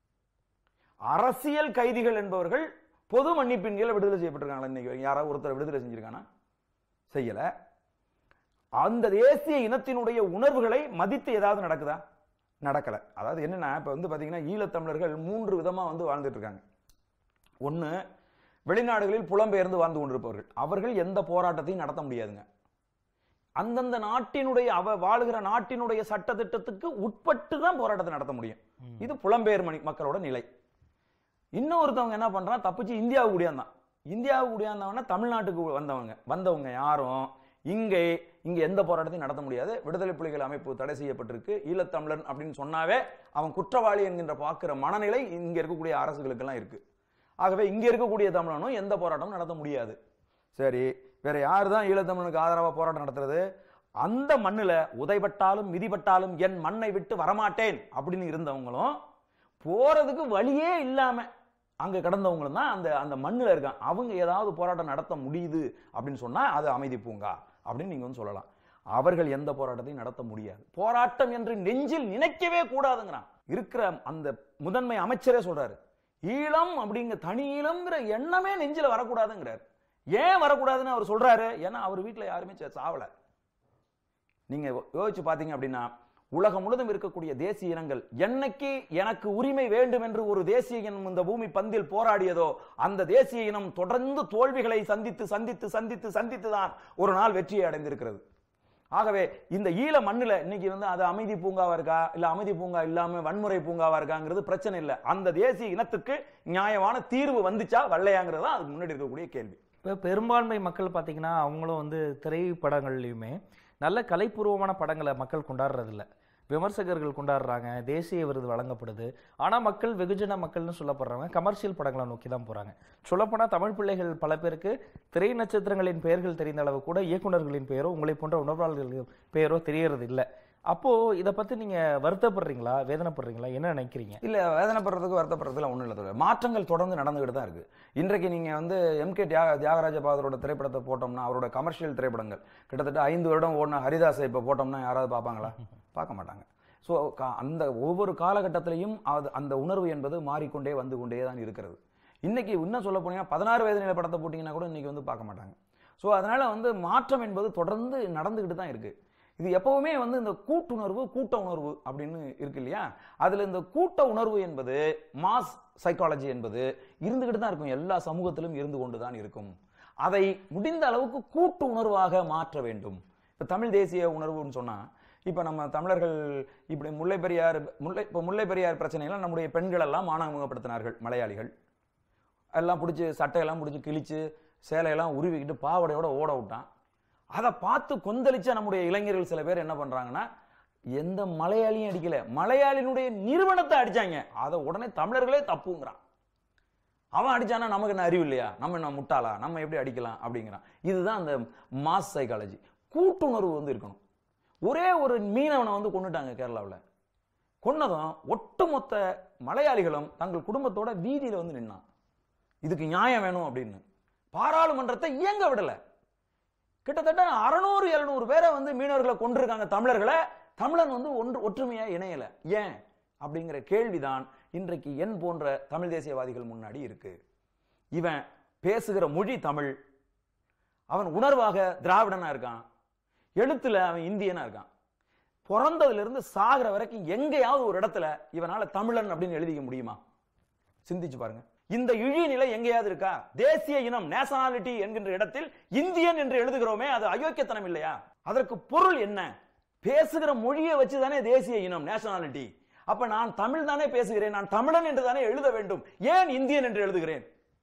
C: அரசியல் கைதிகள் என்பவர்கள் பொது மன்னிப்பின் கீழ விடுதலை செய்யப்பட்டிருக்காங்களா இன்னைக்கு வரைக்கும்? யாராவது ஒருத்தர் விடுதலை செஞ்சிருக்கானா செய்யல அந்த தேசிய இனத்தினுடைய உணர்வுகளை மதித்து ஏதாவது நடக்குதா நடக்கல அதாவது என்னன்னா இப்ப வந்து பாத்தீங்கன்னா ஈழத்தமிழர்கள் மூன்று விதமா வந்து வாழ்ந்துட்டு இருக்காங்க ஒண்ணு வெளிநாடுகளில் புலம்பெயர்ந்து வாழ்ந்து கொண்டிருப்பவர்கள் அவர்கள் எந்த போராட்டத்தையும் நடத்த முடியாதுங்க அந்தந்த நாட்டினுடைய அவ வாழுகிற நாட்டினுடைய சட்டத்திட்டத்துக்கு உட்பட்டு தான் போராட்டத்தை நடத்த முடியும் இது புலம்பெயர் மணி மக்களோட நிலை இன்னொருத்தவங்க என்ன பண்றான் தப்பிச்சு இந்தியாவுக்கு குடியாந்தான் இந்தியாவுக்கு குடியாந்தவன தமிழ்நாட்டுக்கு வந்தவங்க வந்தவங்க யாரும் இங்கே இங்க எந்த போராட்டத்தையும் நடத்த முடியாது விடுதலை புலிகள் அமைப்பு தடை செய்யப்பட்டிருக்கு ஈழத்தமிழன் அப்படின்னு சொன்னாவே அவன் குற்றவாளி என்கின்ற பார்க்கிற மனநிலை இங்க இருக்கக்கூடிய அரசுகளுக்கெல்லாம் இருக்கு ஆகவே இங்க இருக்கக்கூடிய தமிழனும் எந்த போராட்டமும் நடத்த முடியாது சரி வேற யார் தான் ஈழத்தமிழனுக்கு ஆதரவா போராட்டம் நடத்துறது அந்த மண்ணுல உதைபட்டாலும் மிதிபட்டாலும் என் மண்ணை விட்டு வரமாட்டேன் அப்படின்னு இருந்தவங்களும்
A: போறதுக்கு வழியே இல்லாம அங்க கிடந்தவங்களும் தான் அந்த அந்த மண்ணுல இருக்கான் அவங்க ஏதாவது போராட்டம் நடத்த முடியுது அப்படின்னு சொன்னா அது அமைதி பூங்கா அப்படின்னு நீங்க வந்து சொல்லலாம் அவர்கள் எந்த போராட்டத்தையும் நடத்த முடியாது போராட்டம் என்று நெஞ்சில் நினைக்கவே கூடாதுங்கிறான் இருக்கிற அந்த முதன்மை அமைச்சரே சொல்றாரு ஈழம் அப்படிங்கிற தனி ஈழம்ங்கிற எண்ணமே நெஞ்சில வரக்கூடாதுங்கிறார் ஏன் வரக்கூடாதுன்னு அவர் சொல்றாரு ஏன்னா அவர் வீட்டுல யாருமே சே- சாவல நீங்க யோசிச்சு பாத்தீங்க அப்படின்னா உலகம் முழுதும் இருக்கக்கூடிய தேசிய இனங்கள் என்னைக்கு எனக்கு உரிமை வேண்டும் என்று ஒரு தேசிய இனம் இந்த பூமி பந்தில் போராடியதோ அந்த தேசிய இனம் தொடர்ந்து தோல்விகளை சந்தித்து சந்தித்து சந்தித்து சந்தித்து தான் ஒரு நாள் வெற்றியை அடைந்திருக்கிறது ஆகவே இந்த ஈழ மண்ணுல இன்னைக்கு வந்து அது அமைதி பூங்காவா இருக்கா இல்ல அமைதி பூங்கா இல்லாம வன்முறை பூங்காவா இருக்காங்கிறது பிரச்சனை இல்லை அந்த தேசிய இனத்துக்கு நியாயமான தீர்வு வந்துச்சா வரலையாங்கிறது தான் அதுக்கு முன்னாடி இருக்கக்கூடிய கேள்வி
B: இப்போ பெரும்பான்மை மக்கள் பார்த்தீங்கன்னா அவங்களும் வந்து திரைப்படங்கள்லையுமே நல்ல கலைப்பூர்வமான படங்களை மக்கள் கொண்டாடுறதில்ல விமர்சகர்கள் கொண்டாடுறாங்க தேசிய விருது வழங்கப்படுது ஆனால் மக்கள் வெகுஜன மக்கள்னு சொல்லப்படுறவங்க கமர்ஷியல் படங்களை நோக்கி தான் போகிறாங்க சொல்லப்போனால் தமிழ் பிள்ளைகள் பல பேருக்கு திரை நட்சத்திரங்களின் பெயர்கள் தெரிந்த அளவு கூட இயக்குனர்களின் பெயரோ உங்களை போன்ற உணர்வாளர்களின் பெயரோ தெரியறது இல்லை அப்போ இதை பற்றி நீங்கள் வருத்தப்படுறீங்களா வேதனைப்படுறீங்களா என்ன நினைக்கிறீங்க
A: இல்ல வேதனைப்படுறதுக்கு வருத்தப்படுறதுல ஒண்ணும் இல்லை தோழர். மாற்றங்கள் தொடர்ந்து நடந்துகிட்டு தான் இருக்கு இன்றைக்கு நீங்க வந்து எம் கே தியாக தியாகராஜ பாதரோட திரைப்படத்தை போட்டோம்னா அவரோட கமர்ஷியல் திரைப்படங்கள் கிட்டத்தட்ட ஐந்து வருடம் ஓடின ஹரிதாஸை இப்போ போட்டோம்னா யாராவது பார்ப்பாங்களா பார்க்க மாட்டாங்க ஸோ அந்த ஒவ்வொரு காலகட்டத்திலையும் அது அந்த உணர்வு என்பது மாறிக்கொண்டே வந்து கொண்டே தான் இருக்கிறது இன்னைக்கு இன்னும் சொல்ல போனீங்கன்னா பதினாறு வயது நிலை படத்தை போட்டிங்கன்னா கூட இன்னைக்கு வந்து பார்க்க மாட்டாங்க ஸோ அதனால வந்து மாற்றம் என்பது தொடர்ந்து நடந்துகிட்டு தான் இருக்கு இது எப்பவுமே வந்து இந்த கூட்டுணர்வு கூட்ட உணர்வு அப்படின்னு இருக்கு இல்லையா அதுல இந்த கூட்ட உணர்வு என்பது மாஸ் சைக்காலஜி என்பது இருந்துகிட்டு தான் இருக்கும் எல்லா சமூகத்திலும் இருந்து கொண்டு தான் இருக்கும் அதை முடிந்த அளவுக்கு கூட்டு உணர்வாக மாற்ற வேண்டும் இப்ப தமிழ் தேசிய உணர்வுன்னு சொன்னா இப்ப நம்ம தமிழர்கள் இப்படி முல்லை பெரியார் முல்லை இப்போ முல்லை பெரியார் பிரச்சனையெல்லாம் நம்முடைய பெண்கள் எல்லாம் மானமுகப்படுத்தினார்கள் மலையாளிகள் எல்லாம் பிடிச்சி சட்டையெல்லாம் பிடிச்சி கிழிச்சு சேலையெல்லாம் உருவிக்கிட்டு பாவடையோட ஓட விட்டான் அதை பார்த்து கொந்தளிச்ச நம்முடைய இளைஞர்கள் சில பேர் என்ன பண்றாங்கன்னா எந்த மலையாளியும் அடிக்கல மலையாளினுடைய நிறுவனத்தை அடிச்சாங்க அதை உடனே தமிழர்களே தப்புங்கிறான் அவன் அடிச்சானா நமக்கு என்ன அறிவு இல்லையா நம்ம என்ன முட்டாளா நம்ம எப்படி அடிக்கலாம் அப்படிங்கிறான் இதுதான் அந்த மாஸ் சைக்காலஜி கூட்டுணர்வு வந்து இருக்கணும் ஒரே ஒரு மீனவனை வந்து கொண்டுட்டாங்க கேரளாவில் கொன்னதும் ஒட்டுமொத்த மலையாளிகளும் தங்கள் குடும்பத்தோட வீதியில வந்து நின்னான் இதுக்கு நியாயம் வேணும் அப்படின்னு பாராளுமன்றத்தை இயங்க விடல கிட்டத்தட்ட அறநூறு எழுநூறு பேரை வந்து மீனவர்களை கொண்டிருக்காங்க தமிழர்களை தமிழன் வந்து ஒன்று ஒற்றுமையா இணையல ஏன் அப்படிங்கிற கேள்விதான் இன்றைக்கு என் போன்ற தமிழ் தேசியவாதிகள் முன்னாடி இருக்கு இவன் பேசுகிற மொழி தமிழ் அவன் உணர்வாக திராவிடனா இருக்கான் எழுத்துல அவன் இந்தியனா இருக்கான் பிறந்ததுல இருந்து சாகிற வரைக்கும் எங்கேயாவது ஒரு இடத்துல இவனால தமிழன் அப்படின்னு எழுதிக்க முடியுமா சிந்திச்சு பாருங்க இந்த இழி நிலை எங்கேயாவது இருக்கா தேசிய இனம் நேஷனாலிட்டி என்கின்ற இடத்தில் இந்தியன் என்று எழுதுகிறோமே அது அயோக்கியத்தனம் இல்லையா அதற்கு பொருள் என்ன பேசுகிற மொழியை வச்சுதானே தேசிய இனம் நேஷனாலிட்டி அப்ப நான் தமிழ் தானே பேசுகிறேன் நான் தமிழன் என்று தானே எழுத வேண்டும் ஏன் இந்தியன் என்று எழுதுகிறேன்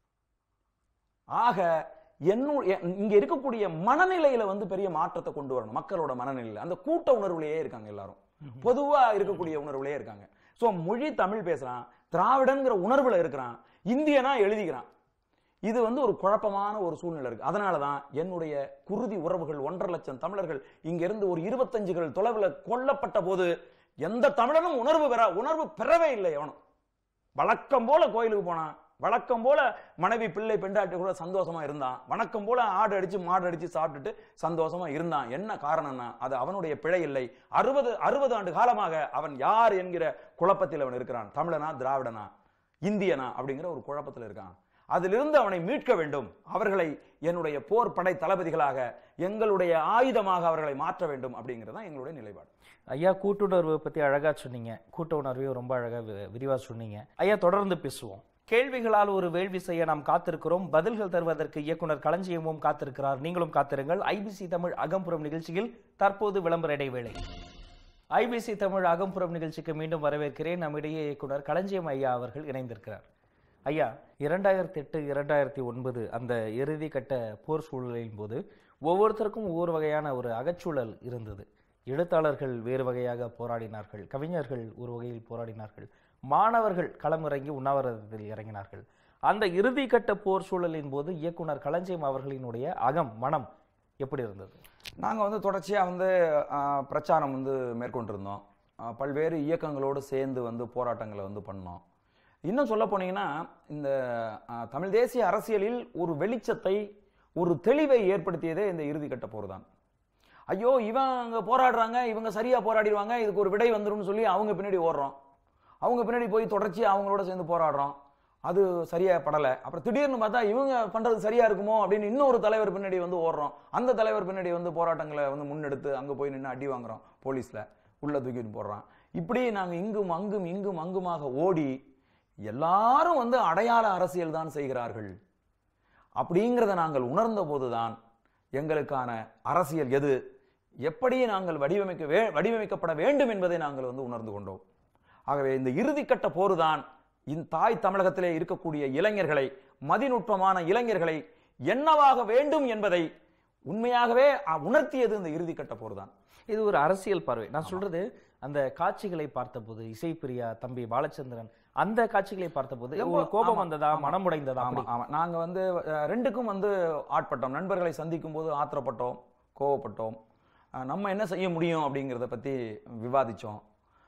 A: ஆக என்னுடைய இங்க இருக்கக்கூடிய மனநிலையில வந்து பெரிய மாற்றத்தை கொண்டு வரணும் மக்களோட மனநிலையில அந்த கூட்ட உணர்வுலயே இருக்காங்க எல்லாரும் பொதுவா இருக்கக்கூடிய உணர்வுலயே இருக்காங்க சோ மொழி தமிழ் பேசுறான் திராவிடங்கிற உணர்வுல இருக்கிறான் இந்தியனா எழுதிக்கிறான் இது வந்து ஒரு குழப்பமான ஒரு சூழ்நிலை இருக்கு அதனால தான் என்னுடைய குருதி உறவுகள் ஒன்றரை லட்சம் தமிழர்கள் இங்க இருந்து ஒரு இருபத்தஞ்சுகள் தொலைவில் கொல்லப்பட்ட போது எந்த தமிழனும் உணர்வு பெற உணர்வு பெறவே இல்லை எவனும் வழக்கம் போல கோயிலுக்கு போனான் வழக்கம் போல மனைவி பிள்ளை பெண்டாட்டி கூட சந்தோஷமா இருந்தான் வணக்கம் போல ஆடு அடிச்சு மாடு அடிச்சு சாப்பிட்டுட்டு சந்தோஷமா இருந்தான் என்ன காரணம்னா அது அவனுடைய பிழை இல்லை அறுபது அறுபது ஆண்டு காலமாக அவன் யார் என்கிற குழப்பத்தில் அவன் இருக்கிறான் தமிழனா திராவிடனா இந்தியனா அப்படிங்கிற ஒரு குழப்பத்தில் இருக்கான் அதிலிருந்து அவனை மீட்க வேண்டும் அவர்களை என்னுடைய போர் படை தளபதிகளாக எங்களுடைய ஆயுதமாக அவர்களை மாற்ற வேண்டும் அப்படிங்கிறது தான் எங்களுடைய நிலைப்பாடு
B: ஐயா கூட்டுணர்வு பத்தி அழகா சொன்னீங்க கூட்ட உணர்வையும் ரொம்ப அழகா வி- விரிவா சொன்னீங்க ஐயா தொடர்ந்து பேசுவோம் கேள்விகளால் ஒரு வேள்வி செய்ய நாம் காத்திருக்கிறோம் பதில்கள் தருவதற்கு இயக்குனர் களஞ்சியமும் காத்திருக்கிறார் நீங்களும் காத்திருங்கள் ஐபிசி தமிழ் அகம்புறம் நிகழ்ச்சியில் தற்போது விளம்பர இடைவேளை ஐபிசி தமிழ் அகம்புறம் நிகழ்ச்சிக்கு மீண்டும் வரவேற்கிறேன் நம்மிடையே இயக்குனர் களஞ்சியம் ஐயா அவர்கள் இணைந்திருக்கிறார் ஐயா இரண்டாயிரத்தி எட்டு இரண்டாயிரத்தி ஒன்பது அந்த இறுதி கட்ட போர் சூழலின் போது ஒவ்வொருத்தருக்கும் ஒவ்வொரு வகையான ஒரு அகச்சூழல் இருந்தது எழுத்தாளர்கள் வேறு வகையாக போராடினார்கள் கவிஞர்கள் ஒரு வகையில் போராடினார்கள் மாணவர்கள் களமிறங்கி உண்ணாவிரதத்தில் இறங்கினார்கள் அந்த இறுதி கட்ட போர் சூழலின் போது இயக்குனர் களஞ்சியம் அவர்களினுடைய அகம் மனம் எப்படி இருந்தது
A: நாங்க வந்து தொடர்ச்சியா வந்து ஆஹ், பிரச்சாரம் வந்து மேற்கொண்டிருந்தோம் அஹ், பல்வேறு இயக்கங்களோடு சேர்ந்து வந்து போராட்டங்களை வந்து பண்ணோம் இன்னும் சொல்ல போனீங்கன்னா இந்த அஹ், தமிழ் தேசிய அரசியலில் ஒரு வெளிச்சத்தை ஒரு தெளிவை ஏற்படுத்தியதே இந்த இறுதிக்கட்ட போர் தான் ஐயோ இவங்க போராடுறாங்க இவங்க சரியா போராடிடுவாங்க இதுக்கு ஒரு விடை வந்துரும்னு சொல்லி அவங்க பின்னாடி ஓடுறோம் அவங்க பின்னாடி போய் தொடர்ச்சியா அவங்களோட சேர்ந்து போராடுறோம் அது சரியா படலை அப்புறம் திடீர்னு பார்த்தா இவங்க பண்றது சரியா இருக்குமோ அப்படின்னு இன்னொரு தலைவர் பின்னாடி வந்து ஓடுறோம் அந்த தலைவர் பின்னாடி வந்து போராட்டங்களை வந்து முன்னெடுத்து அங்க போய் நின்று அடி வாங்குறோம் போலீஸ்ல உள்ள தூக்கிட்டு போடுறான் இப்படி நாங்க இங்கும் அங்கும் இங்கும் அங்குமாக ஓடி எல்லாரும் வந்து அடையாள அரசியல் தான் செய்கிறார்கள் அப்படிங்கிறத நாங்கள் உணர்ந்த போதுதான் எங்களுக்கான அரசியல் எது எப்படி நாங்கள் வடிவமைக்க வே வடிவமைக்கப்பட வேண்டும் என்பதை நாங்கள் வந்து உணர்ந்து கொண்டோம் ஆகவே இந்த இறுதிக்கட்ட போருதான் இந்த தாய் தமிழகத்திலே இருக்கக்கூடிய இளைஞர்களை மதிநுட்பமான இளைஞர்களை என்னவாக வேண்டும் என்பதை உண்மையாகவே அ- உணர்த்தியது இந்த இறுதிக்கட்ட போர்தான்
B: இது ஒரு அரசியல் பார்வை நான் சொல்றது அந்த காட்சிகளை பார்த்தபோது இசைப்பிரியா தம்பி பாலச்சந்திரன் அந்த காட்சிகளை பார்த்தபோது
A: ரொம்ப-
B: உங்களுக்கு கோபம்
A: ஆமா,
B: வந்ததா
A: ஆமா.
B: மனமுடைந்ததா
A: ஆமா
B: அப்படி
A: ஆமா நாங்க வந்து அஹ், ரெண்டுக்கும் வந்து ஆட்பட்டோம் நண்பர்களை சந்திக்கும் போது ஆத்திரப்பட்டோம் கோவப்பட்டோம் அஹ், நம்ம என்ன செய்ய முடியும் அப்படிங்கிறத பத்தி விவாதிச்சோம்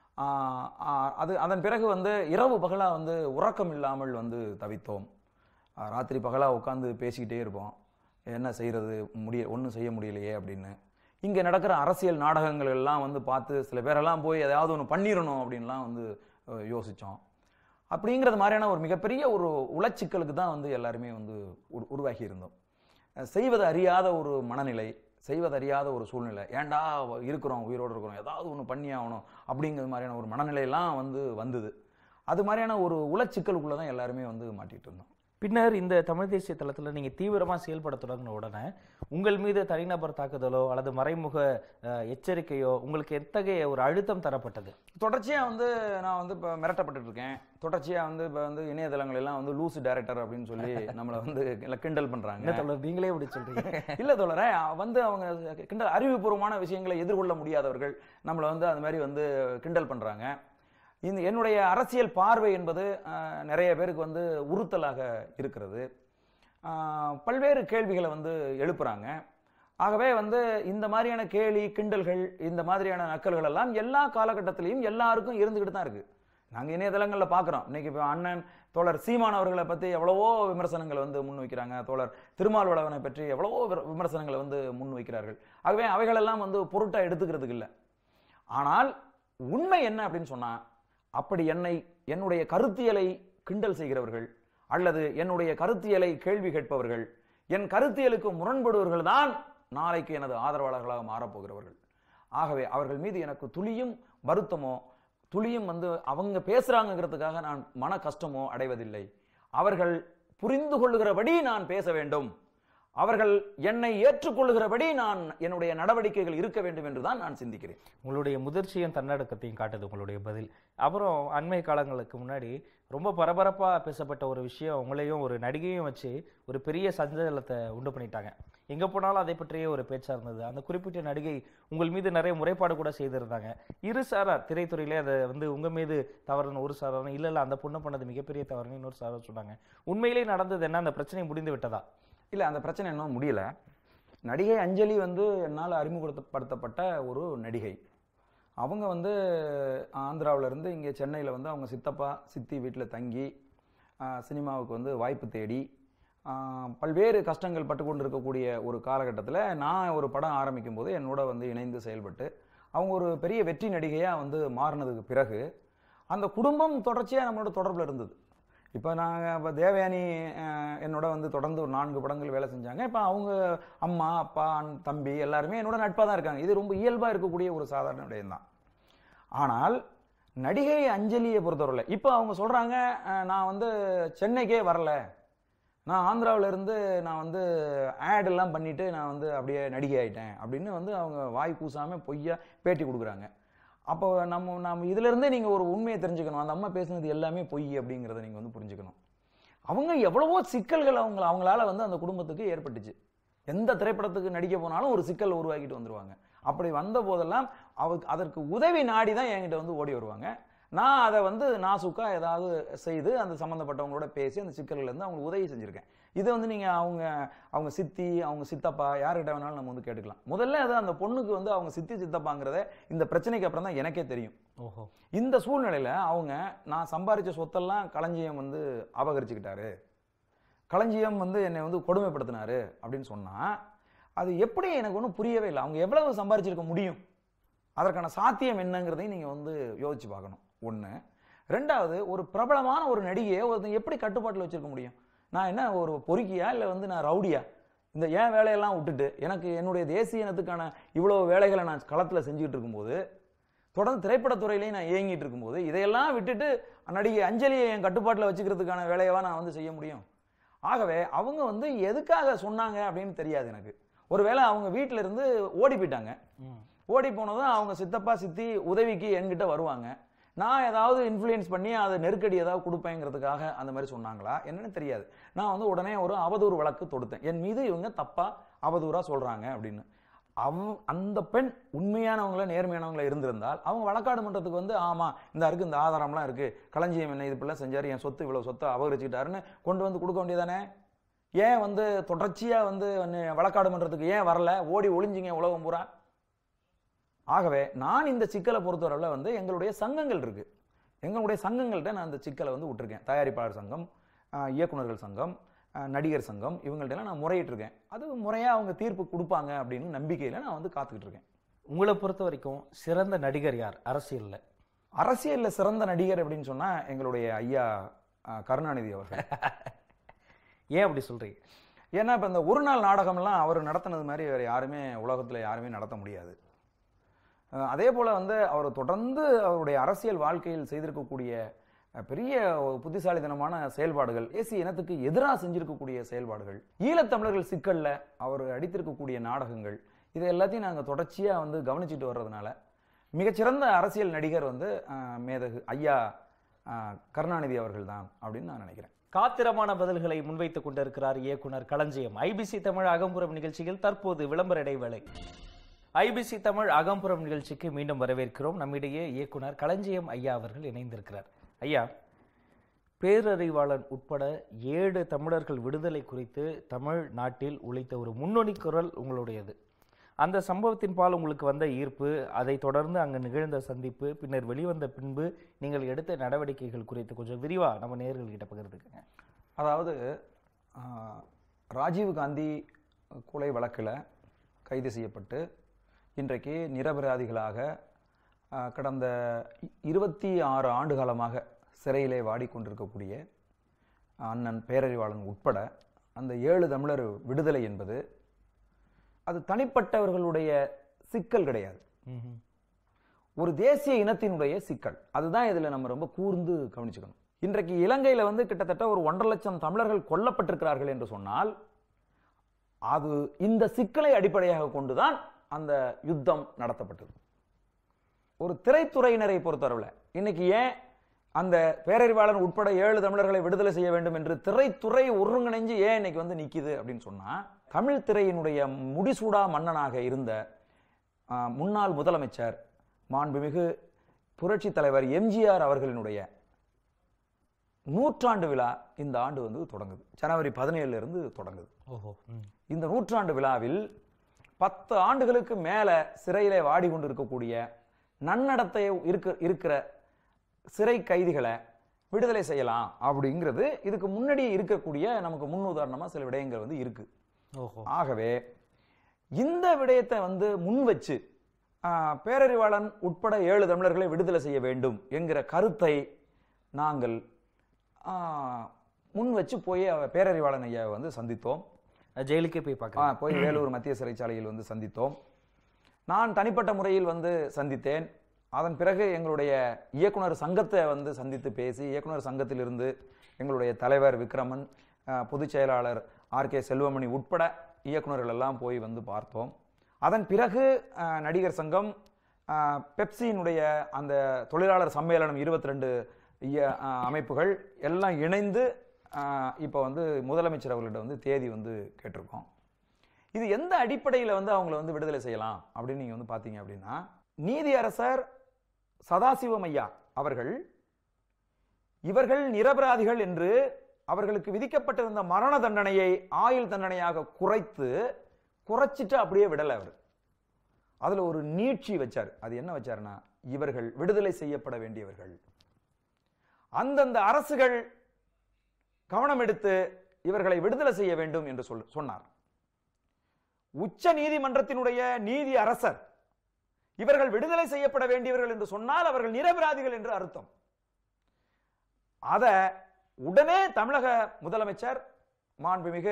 A: ஆஹ், ஆஹ், அது அதன் பிறகு வந்து இரவு பகலா வந்து உறக்கம் இல்லாமல் வந்து தவித்தோம் ஆஹ், ராத்திரி பகலா உட்காந்து பேசிக்கிட்டே இருப்போம் என்ன செய்யறது முடிய ஒன்றும் செய்ய முடியலையே அப்படின்னு இங்க நடக்கிற அரசியல் நாடகங்கள் எல்லாம் வந்து பார்த்து சில பேரெல்லாம் போய் எதையாவது ஒன்று பண்ணிடணும் அப்படின்லாம் வந்து அஹ், யோசிச்சோம் அப்படிங்கிறது மாதிரியான ஒரு மிகப்பெரிய ஒரு உளச்சிக்கலுக்கு தான் வந்து எல்லாருமே வந்து உரு- உருவாகி இருந்தோம் அஹ் செய்வது அறியாத ஒரு மனநிலை செய்வது அறியாத ஒரு சூழ்நிலை ஏன்டா வ- இருக்கிறோம் உயிரோடு இருக்கிறோம் ஏதாவது ஒன்று பண்ணி ஆகணும் அப்படிங்கிற மாதிரியான ஒரு மனநிலையெல்லாம் வந்து வந்தது அது மாதிரியான ஒரு உளச்சிக்கலுக்குள்ள தான் எல்லாருமே வந்து மாட்டிட்டு இருந்தோம்
B: பின்னர் இந்த தமிழ் தேசிய தளத்துல நீங்க தீவிரமா செயல்பட தொடங்கின உடனே உங்கள் மீது தனிநபர் தாக்குதலோ அல்லது மறைமுக அஹ், எச்சரிக்கையோ உங்களுக்கு எத்தகைய ஒரு அழுத்தம் தரப்பட்டது
A: தொடர்ச்சியா வந்து நான் வந்து இப்போ மிரட்டப்பட்டுட்டு இருக்கேன் தொடர்ச்சியா வந்து இப்போ வந்து இணையதளங்கள் எல்லாம் வந்து லூசு டைரக்டர் அப்படின்னு சொல்லி நம்மளை வந்து எல்லாம் கிண்டல் பண்றாங்க
B: என்ன தோழர் நீங்களே இப்படி சொல்றீங்க
A: இல்ல தோழரே வந்து அவங்க கிண்டல் அறிவுபூர்வமான விஷயங்களை எதிர்கொள்ள முடியாதவர்கள் நம்மளை வந்து அது மாதிரி வந்து கிண்டல் பண்றாங்க இந்த என்னுடைய அரசியல் பார்வை என்பது அஹ், நிறைய பேருக்கு வந்து உறுத்தலாக இருக்கிறது அஹ், பல்வேறு கேள்விகளை வந்து எழுப்புறாங்க ஆகவே வந்து இந்த மாதிரியான கேலி கிண்டல்கள் இந்த மாதிரியான நக்கல்கள் எல்லாம் எல்லா காலகட்டத்திலையும் எல்லாருக்கும் இருந்துகிட்டு தான் இருக்கு நாங்க இணையதளங்களில் பார்க்குறோம் இன்னைக்கு இப்போ அண்ணன் தோழர் சீமான் அவர்களை பற்றி எவ்வளவோ விமர்சனங்களை வந்து முன்வைக்கிறாங்க தோழர் திருமாவளவனை பற்றி எவ்வளவோ விர- விமர்சனங்களை வந்து முன்வைக்கிறார்கள் ஆகவே அவைகளெல்லாம் வந்து பொருட்டா எடுத்துக்கிறதுக்கு இல்லை ஆனால் உண்மை என்ன அப்படின்னு சொன்னா அப்படி என்னை என்னுடைய கருத்தியலை கிண்டல் செய்கிறவர்கள் அல்லது என்னுடைய கருத்தியலை கேள்வி கேட்பவர்கள் என் கருத்தியலுக்கு முரண்படுவர்கள் தான் நாளைக்கு எனது ஆதரவாளர்களாக மாறப்போகிறவர்கள் ஆகவே அவர்கள் மீது எனக்கு துளியும் வருத்தமோ துளியும் வந்து அவங்க பேசுறாங்கிறதுக்காக நான் மன கஷ்டமோ அடைவதில்லை அவர்கள் புரிந்து கொள்ளுகிறபடி நான் பேச வேண்டும் அவர்கள் என்னை ஏற்றுக்கொள்ளுகிறபடி நான் என்னுடைய நடவடிக்கைகள் இருக்க வேண்டும் என்று தான் நான் சிந்திக்கிறேன்
B: உங்களுடைய முதிர்ச்சியும் தன்னடக்கத்தையும் காட்டுது உங்களுடைய பதில் அப்புறம் அண்மை காலங்களுக்கு முன்னாடி ரொம்ப பரபரப்பா பேசப்பட்ட ஒரு விஷயம் உங்களையும் ஒரு நடிகையும் வச்சு ஒரு பெரிய சஞ்சலத்தை உண்டு பண்ணிட்டாங்க எங்க போனாலும் அதை பற்றியே ஒரு பேச்சா இருந்தது அந்த குறிப்பிட்ட நடிகை உங்கள் மீது நிறைய முறைப்பாடு கூட செய்திருந்தாங்க இரு சாரார் திரைத்துறையிலே அதை வந்து உங்க மீது தவறுன்னு ஒரு சாரார் இல்ல இல்ல அந்த பொண்ணு பண்ணது மிகப்பெரிய தவறுன்னு இன்னொரு சாரார் சொன்னாங்க உண்மையிலேயே நடந்தது என்ன அந்த பிரச்சனை முடிந்து விட்டதா
A: இல்ல அந்த பிரச்சனை இன்னும் முடியல நடிகை அஞ்சலி வந்து என்னால் அறிமுகப்படுத்தப்பட்ட ஒரு நடிகை அவங்க வந்து ஆந்திராவுல இருந்து இங்கே சென்னையில் வந்து அவங்க சித்தப்பா சித்தி வீட்டில் தங்கி ஆஹ், சினிமாவுக்கு வந்து வாய்ப்பு தேடி ஆஹ், பல்வேறு கஷ்டங்கள் பட்டு கொண்டு இருக்கக்கூடிய ஒரு காலகட்டத்தில் நான் ஒரு படம் ஆரம்பிக்கும் போது என்னோட வந்து இணைந்து செயல்பட்டு அவங்க ஒரு பெரிய வெற்றி நடிகையாக வந்து மாறினதுக்கு பிறகு அந்த குடும்பம் தொடர்ச்சியாக நம்மளோட தொடர்பில் இருந்தது இப்போ நாங்கள் இப்போ தேவயானி அஹ், என்னோட வந்து தொடர்ந்து ஒரு நான்கு படங்கள் வேலை செஞ்சாங்க இப்போ அவங்க அம்மா அப்பா அண்ணன், தம்பி எல்லாருமே என்னோட நட்பாக தான் இருக்காங்க இது ரொம்ப இயல்பாக இருக்கக்கூடிய ஒரு சாதாரண விடயம் தான் ஆனால் நடிகை அஞ்சலியை பொறுத்தவரையில் இப்போ அவங்க சொல்கிறாங்க நான் வந்து சென்னைக்கே வரல நான் ஆந்திராவுல இருந்து நான் வந்து ad எல்லாம் பண்ணிட்டு நான் வந்து அப்படியே நடிகை ஆயிட்டேன் அப்படின்னு வந்து அவங்க வாய் கூசாம பொய்யா பேட்டி கொடுக்குறாங்க அப்போ நம்ம நம்ம இதுல இருந்தே நீங்க ஒரு உண்மையை தெரிஞ்சுக்கணும் அந்த அம்மா பேசுனது எல்லாமே பொய் அப்படிங்கிறத நீங்க வந்து புரிஞ்சுக்கணும் அவங்க எவ்வளவோ சிக்கல்கள் அவங்க அவங்களால வந்து அந்த குடும்பத்துக்கு ஏற்பட்டுச்சு எந்த திரைப்படத்துக்கு நடிக்க போனாலும் ஒரு சிக்கல் உருவாக்கிட்டு வந்துருவாங்க அப்படி வந்த போதெல்லாம் அவருக்கு அதற்கு உதவி நாடி தான் என்கிட்ட வந்து ஓடி வருவாங்க நான் அதை வந்து நாசுக்கா ஏதாவது செய்து அந்த சம்மந்தப்பட்டவங்களோட பேசி அந்த சிக்கல்கள் இருந்து அவங்களுக்கு உதவி செஞ்சுருக்கேன் இதை வந்து நீங்கள் அவங்க அவங்க சித்தி அவங்க சித்தப்பா யார்கிட்ட வேணாலும் நம்ம வந்து கேட்டுக்கலாம் முதல்ல அது அந்த பொண்ணுக்கு வந்து அவங்க சித்தி சித்தப்பாங்கிறத இந்த பிரச்சனைக்கு அப்புறம் தான் எனக்கே தெரியும்
B: ஓஹோ
A: இந்த சூழ்நிலையில அவங்க நான் சம்பாரிச்ச சொத்தெல்லாம் களஞ்சியம் வந்து அபகரிச்சுக்கிட்டாரு களஞ்சியம் வந்து என்னை வந்து கொடுமைப்படுத்தினாரு அப்படின்னு சொன்னா அது எப்படி எனக்கு ஒன்றும் புரியவே இல்லை அவங்க எவ்வளவு சம்பாரிச்சிருக்க முடியும் அதற்கான சாத்தியம் என்னங்கிறதையும் நீங்கள் வந்து யோசிச்சு பார்க்கணும் ஒன்று ரெண்டாவது ஒரு பிரபலமான ஒரு நடிகையை ஒருத்தன் எப்படி கட்டுப்பாட்டில் வச்சிருக்க முடியும் நான் என்ன ஒரு பொறுக்கியா இல்லை வந்து நான் ரவுடியா இந்த ஏன் வேலையெல்லாம் விட்டுட்டு எனக்கு என்னுடைய தேசிய இனத்துக்கான இவ்வளோ வேலைகளை நான் களத்தில் செஞ்சுக்கிட்டு இருக்கும்போது தொடர்ந்து திரைப்படத்துறையிலையும் நான் இயங்கிட்டு இருக்கும்போது இதையெல்லாம் விட்டுட்டு நடிகை அஞ்சலியை என் கட்டுப்பாட்டில் வச்சுக்கிறதுக்கான வேலையவா நான் வந்து செய்ய முடியும் ஆகவே அவங்க வந்து எதுக்காக சொன்னாங்க அப்படின்னு தெரியாது எனக்கு ஒருவேளை அவங்க வீட்டில இருந்து ஓடி போயிட்டாங்க
B: ம்.
A: ஓடி போனதும் அவங்க சித்தப்பா சித்தி உதவிக்கு என்கிட்ட வருவாங்க நான் ஏதாவது இன்ஃப்ளூயன்ஸ் பண்ணி அதை நெருக்கடி ஏதாவது கொடுப்பேங்கிறதுக்காக அந்த மாதிரி சொன்னாங்களா என்னன்னு தெரியாது நான் வந்து உடனே ஒரு அவதூறு வழக்கு தொடுத்தேன் என் மீது இவங்க தப்பா அவதூறா சொல்றாங்க அப்படின்னு அவ் அந்த பெண் உண்மையானவங்கள நேர்மையானவங்கள இருந்திருந்தால் அவங்க வழக்காடு மன்றத்துக்கு வந்து ஆமா இந்த இருக்கு இந்த ஆதாரம்லாம் இருக்கு களஞ்சியம் என்ன இது இப்படிலாம் செஞ்சாரு என் சொத்து இவ்வளவு சொத்தை அபகரிச்சுக்கிட்டாருன்னு கொண்டு வந்து கொடுக்க வேண்டியதானே ஏன் வந்து தொடர்ச்சியா வந்து நி- வழக்காடு மன்றத்துக்கு ஏன் வரல ஓடி ஒளிஞ்சிங்க உலகம் பூரா ஆகவே நான் இந்த சிக்கலை பொறுத்தவரையில் வந்து எங்களுடைய சங்கங்கள் இருக்கு எங்களுடைய சங்கங்கள்கிட்ட நான் இந்த சிக்கலை வந்து விட்டுருக்கேன் தயாரிப்பாளர் சங்கம் ஆஹ் இயக்குனர்கள் சங்கம் ஆஹ் நடிகர் சங்கம் இவங்கள்ட்ட நான் முறையிட்டிருக்கேன் அது முறையாக அவங்க தீர்ப்பு கொடுப்பாங்க அப்படின்னு நம்பிக்கையில் நான் வந்து காத்துக்கிட்டு இருக்கேன்
B: உங்களை பொறுத்த வரைக்கும் சிறந்த நடிகர் யார் அரசியல்ல
A: அரசியலில் சிறந்த நடிகர் அப்படின்னு சொன்னால் எங்களுடைய ஐயா ஆஹ் கருணாநிதி அவர்கள்
B: ஏன் அப்படி சொல்றீங்க
A: ஏன்னா இப்போ இந்த ஒரு நாள் நாடகம்லாம் அவர் நடத்தினது மாதிரி வேறு யாருமே உலகத்தில் யாருமே நடத்த முடியாது அஹ் அதே போல் வந்து அவர் தொடர்ந்து அவருடைய அரசியல் வாழ்க்கையில் செய்திருக்கக்கூடிய அஹ், பெரிய ஒரு புத்திசாலித்தனமான செயல்பாடுகள் தேசிய இனத்துக்கு எதிராக செஞ்சிருக்கக்கூடிய செயல்பாடுகள் ஈழத்தமிழர்கள் சிக்கல்ல அவர் அடித்திருக்கக்கூடிய நாடகங்கள் இது எல்லாத்தையும் நாங்கள் தொடர்ச்சியாக வந்து கவனிச்சுட்டு வர்றதுனால மிகச்சிறந்த அரசியல் நடிகர் வந்து அஹ், மேதகு ஐயா அஹ், கருணாநிதி அவர்கள் தான் அப்படின்னு நான் நினைக்கிறேன்
B: காத்திரமான பதில்களை முன்வைத்துக் கொண்டிருக்கிறார் இயக்குனர் களஞ்சியம் ஐபிசி தமிழ் அகம்புறம் நிகழ்ச்சியில் தற்போது விளம்பர இடைவேளை ஐபிசி தமிழ் அகம்புறம் நிகழ்ச்சிக்கு மீண்டும் வரவேற்கிறோம் நம்மிடையே இயக்குனர் களஞ்சியம் ஐயா அவர்கள் இணைந்திருக்கிறார் ஐயா பேரறிவாளன் உட்பட ஏழு தமிழர்கள் விடுதலை குறித்து தமிழ் நாட்டில் உழைத்த ஒரு முன்னணி குரல் உங்களுடையது அந்த சம்பவத்தின் பால் உங்களுக்கு வந்த ஈர்ப்பு அதை தொடர்ந்து அங்கு நிகழ்ந்த சந்திப்பு பின்னர் வெளிவந்த பின்பு நீங்கள் எடுத்த நடவடிக்கைகள் குறித்து கொஞ்சம் விரிவா நம்ம நேயர்கள்கிட்ட பகிர்ந்துக்கங்க
A: அதாவது ஆஹ், ராஜீவ் காந்தி கொலை வழக்கில் கைது செய்யப்பட்டு இன்றைக்கு நிரபராதிகளாக ஆஹ், கடந்த இ- இருபத்தி ஆறு ஆண்டு காலமாக சிறையிலே வாடிக்கொண்டிருக்கக்கூடிய அண்ணன் பேரறிவாளன் உட்பட அந்த ஏழு தமிழர் விடுதலை என்பது அது தனிப்பட்டவர்களுடைய சிக்கல் கிடையாது ஒரு தேசிய இனத்தினுடைய சிக்கல் அதுதான் இதுல நம்ம ரொம்ப கூர்ந்து கவனிச்சுக்கணும் இன்றைக்கு இலங்கையில வந்து கிட்டத்தட்ட ஒரு ஒன்றரை லட்சம் தமிழர்கள் கொல்லப்பட்டிருக்கிறார்கள் என்று சொன்னால் அது இந்த சிக்கலை அடிப்படையாக கொண்டுதான் அந்த யுத்தம் நடத்தப்பட்டது ஒரு திரைத்துறையினரை பொறுத்தளவில் இன்னைக்கு ஏன் அந்த பேரறிவாளன் உட்பட ஏழு தமிழர்களை விடுதலை செய்ய வேண்டும் என்று திரைத்துறை ஒருங்கிணைஞ்சு ஏன் இன்னைக்கு வந்து நிக்குது அப்படின்னு சொன்னா தமிழ் திரையினுடைய முடிசூடா மன்னனாக இருந்த ஆஹ், முன்னாள் முதலமைச்சர் மாண்புமிகு புரட்சி தலைவர் எம்ஜிஆர் அவர்களினுடைய நூற்றாண்டு விழா இந்த ஆண்டு வந்து தொடங்குது ஜனவரி பதினேழுல இருந்து தொடங்குது
B: ஓஹோ ம்.
A: இந்த நூற்றாண்டு விழாவில் பத்து ஆண்டுகளுக்கு மேல சிறையிலே வாடி கொண்டு இருக்கக்கூடிய நன்னடத்தை இருக்க இருக்கிற சிறை கைதிகளை விடுதலை செய்யலாம் அப்படிங்கிறது இதுக்கு முன்னாடி இருக்கக்கூடிய நமக்கு முன் உதாரணமா சில விடயங்கள் வந்து இருக்கு
B: ஓஹோ
A: ஆகவே இந்த விடயத்தை வந்து முன் வச்சு ஆஹ், பேரறிவாளன் உட்பட ஏழு தமிழர்களை விடுதலை செய்ய வேண்டும் என்கிற கருத்தை நாங்கள் ஆஹ், முன் வச்சு போய் அவ- பேரறிவாளன் ஐயாவை வந்து சந்தித்தோம்
B: ஜெயிலுக்கே போய்
A: ஆ,
B: பார்க்கலாம்
A: போய் வேலூர் மத்திய சிறைச்சாலையில் வந்து சந்தித்தோம் நான் தனிப்பட்ட முறையில் வந்து சந்தித்தேன் அதன் பிறகு எங்களுடைய இயக்குனர் சங்கத்தை வந்து சந்தித்து பேசி இயக்குனர் சங்கத்திலிருந்து எங்களுடைய தலைவர் விக்ரமன் ஆ, பொதுச் செயலாளர் ஆர் கே செல்வமணி உட்பட இயக்குனர்கள் எல்லாம் போய் வந்து பார்த்தோம் அதன் பிறகு ஆ, நடிகர் சங்கம் ஆ, பெப்சியினுடைய அந்த தொழிலாளர் சம்மேளனம் இருபத்தி ரெண்டு அமைப்புகள் எல்லாம் இணைந்து இப்போ வந்து முதலமைச்சர் அவர்கள்ட்ட வந்து தேதி வந்து கேட்டிருக்கோம் இது எந்த அடிப்படையில் வந்து அவங்கள வந்து விடுதலை செய்யலாம் அப்படின்னு நீங்கள் வந்து பார்த்தீங்க அப்படின்னா நீதியரசர் சதாசிவம் ஐயா அவர்கள் இவர்கள் நிரபராதிகள் என்று அவர்களுக்கு விதிக்கப்பட்டிருந்த மரண தண்டனையை ஆயுள் தண்டனையாக குறைத்து குறைச்சிட்டு அப்படியே விடல அவர் அதுல ஒரு நீட்சி வச்சார் அது என்ன வச்சாருன்னா இவர்கள் விடுதலை செய்யப்பட வேண்டியவர்கள் அந்தந்த அரசுகள் கவனம் எடுத்து இவர்களை விடுதலை செய்ய வேண்டும் என்று சொல் சொன்னார் உச்ச நீதிமன்றத்தினுடைய நீதி அரசர் இவர்கள் விடுதலை செய்யப்பட வேண்டியவர்கள் என்று சொன்னால் அவர்கள் நிரபராதிகள் என்று அர்த்தம் அத உடனே தமிழக முதலமைச்சர் மாண்புமிகு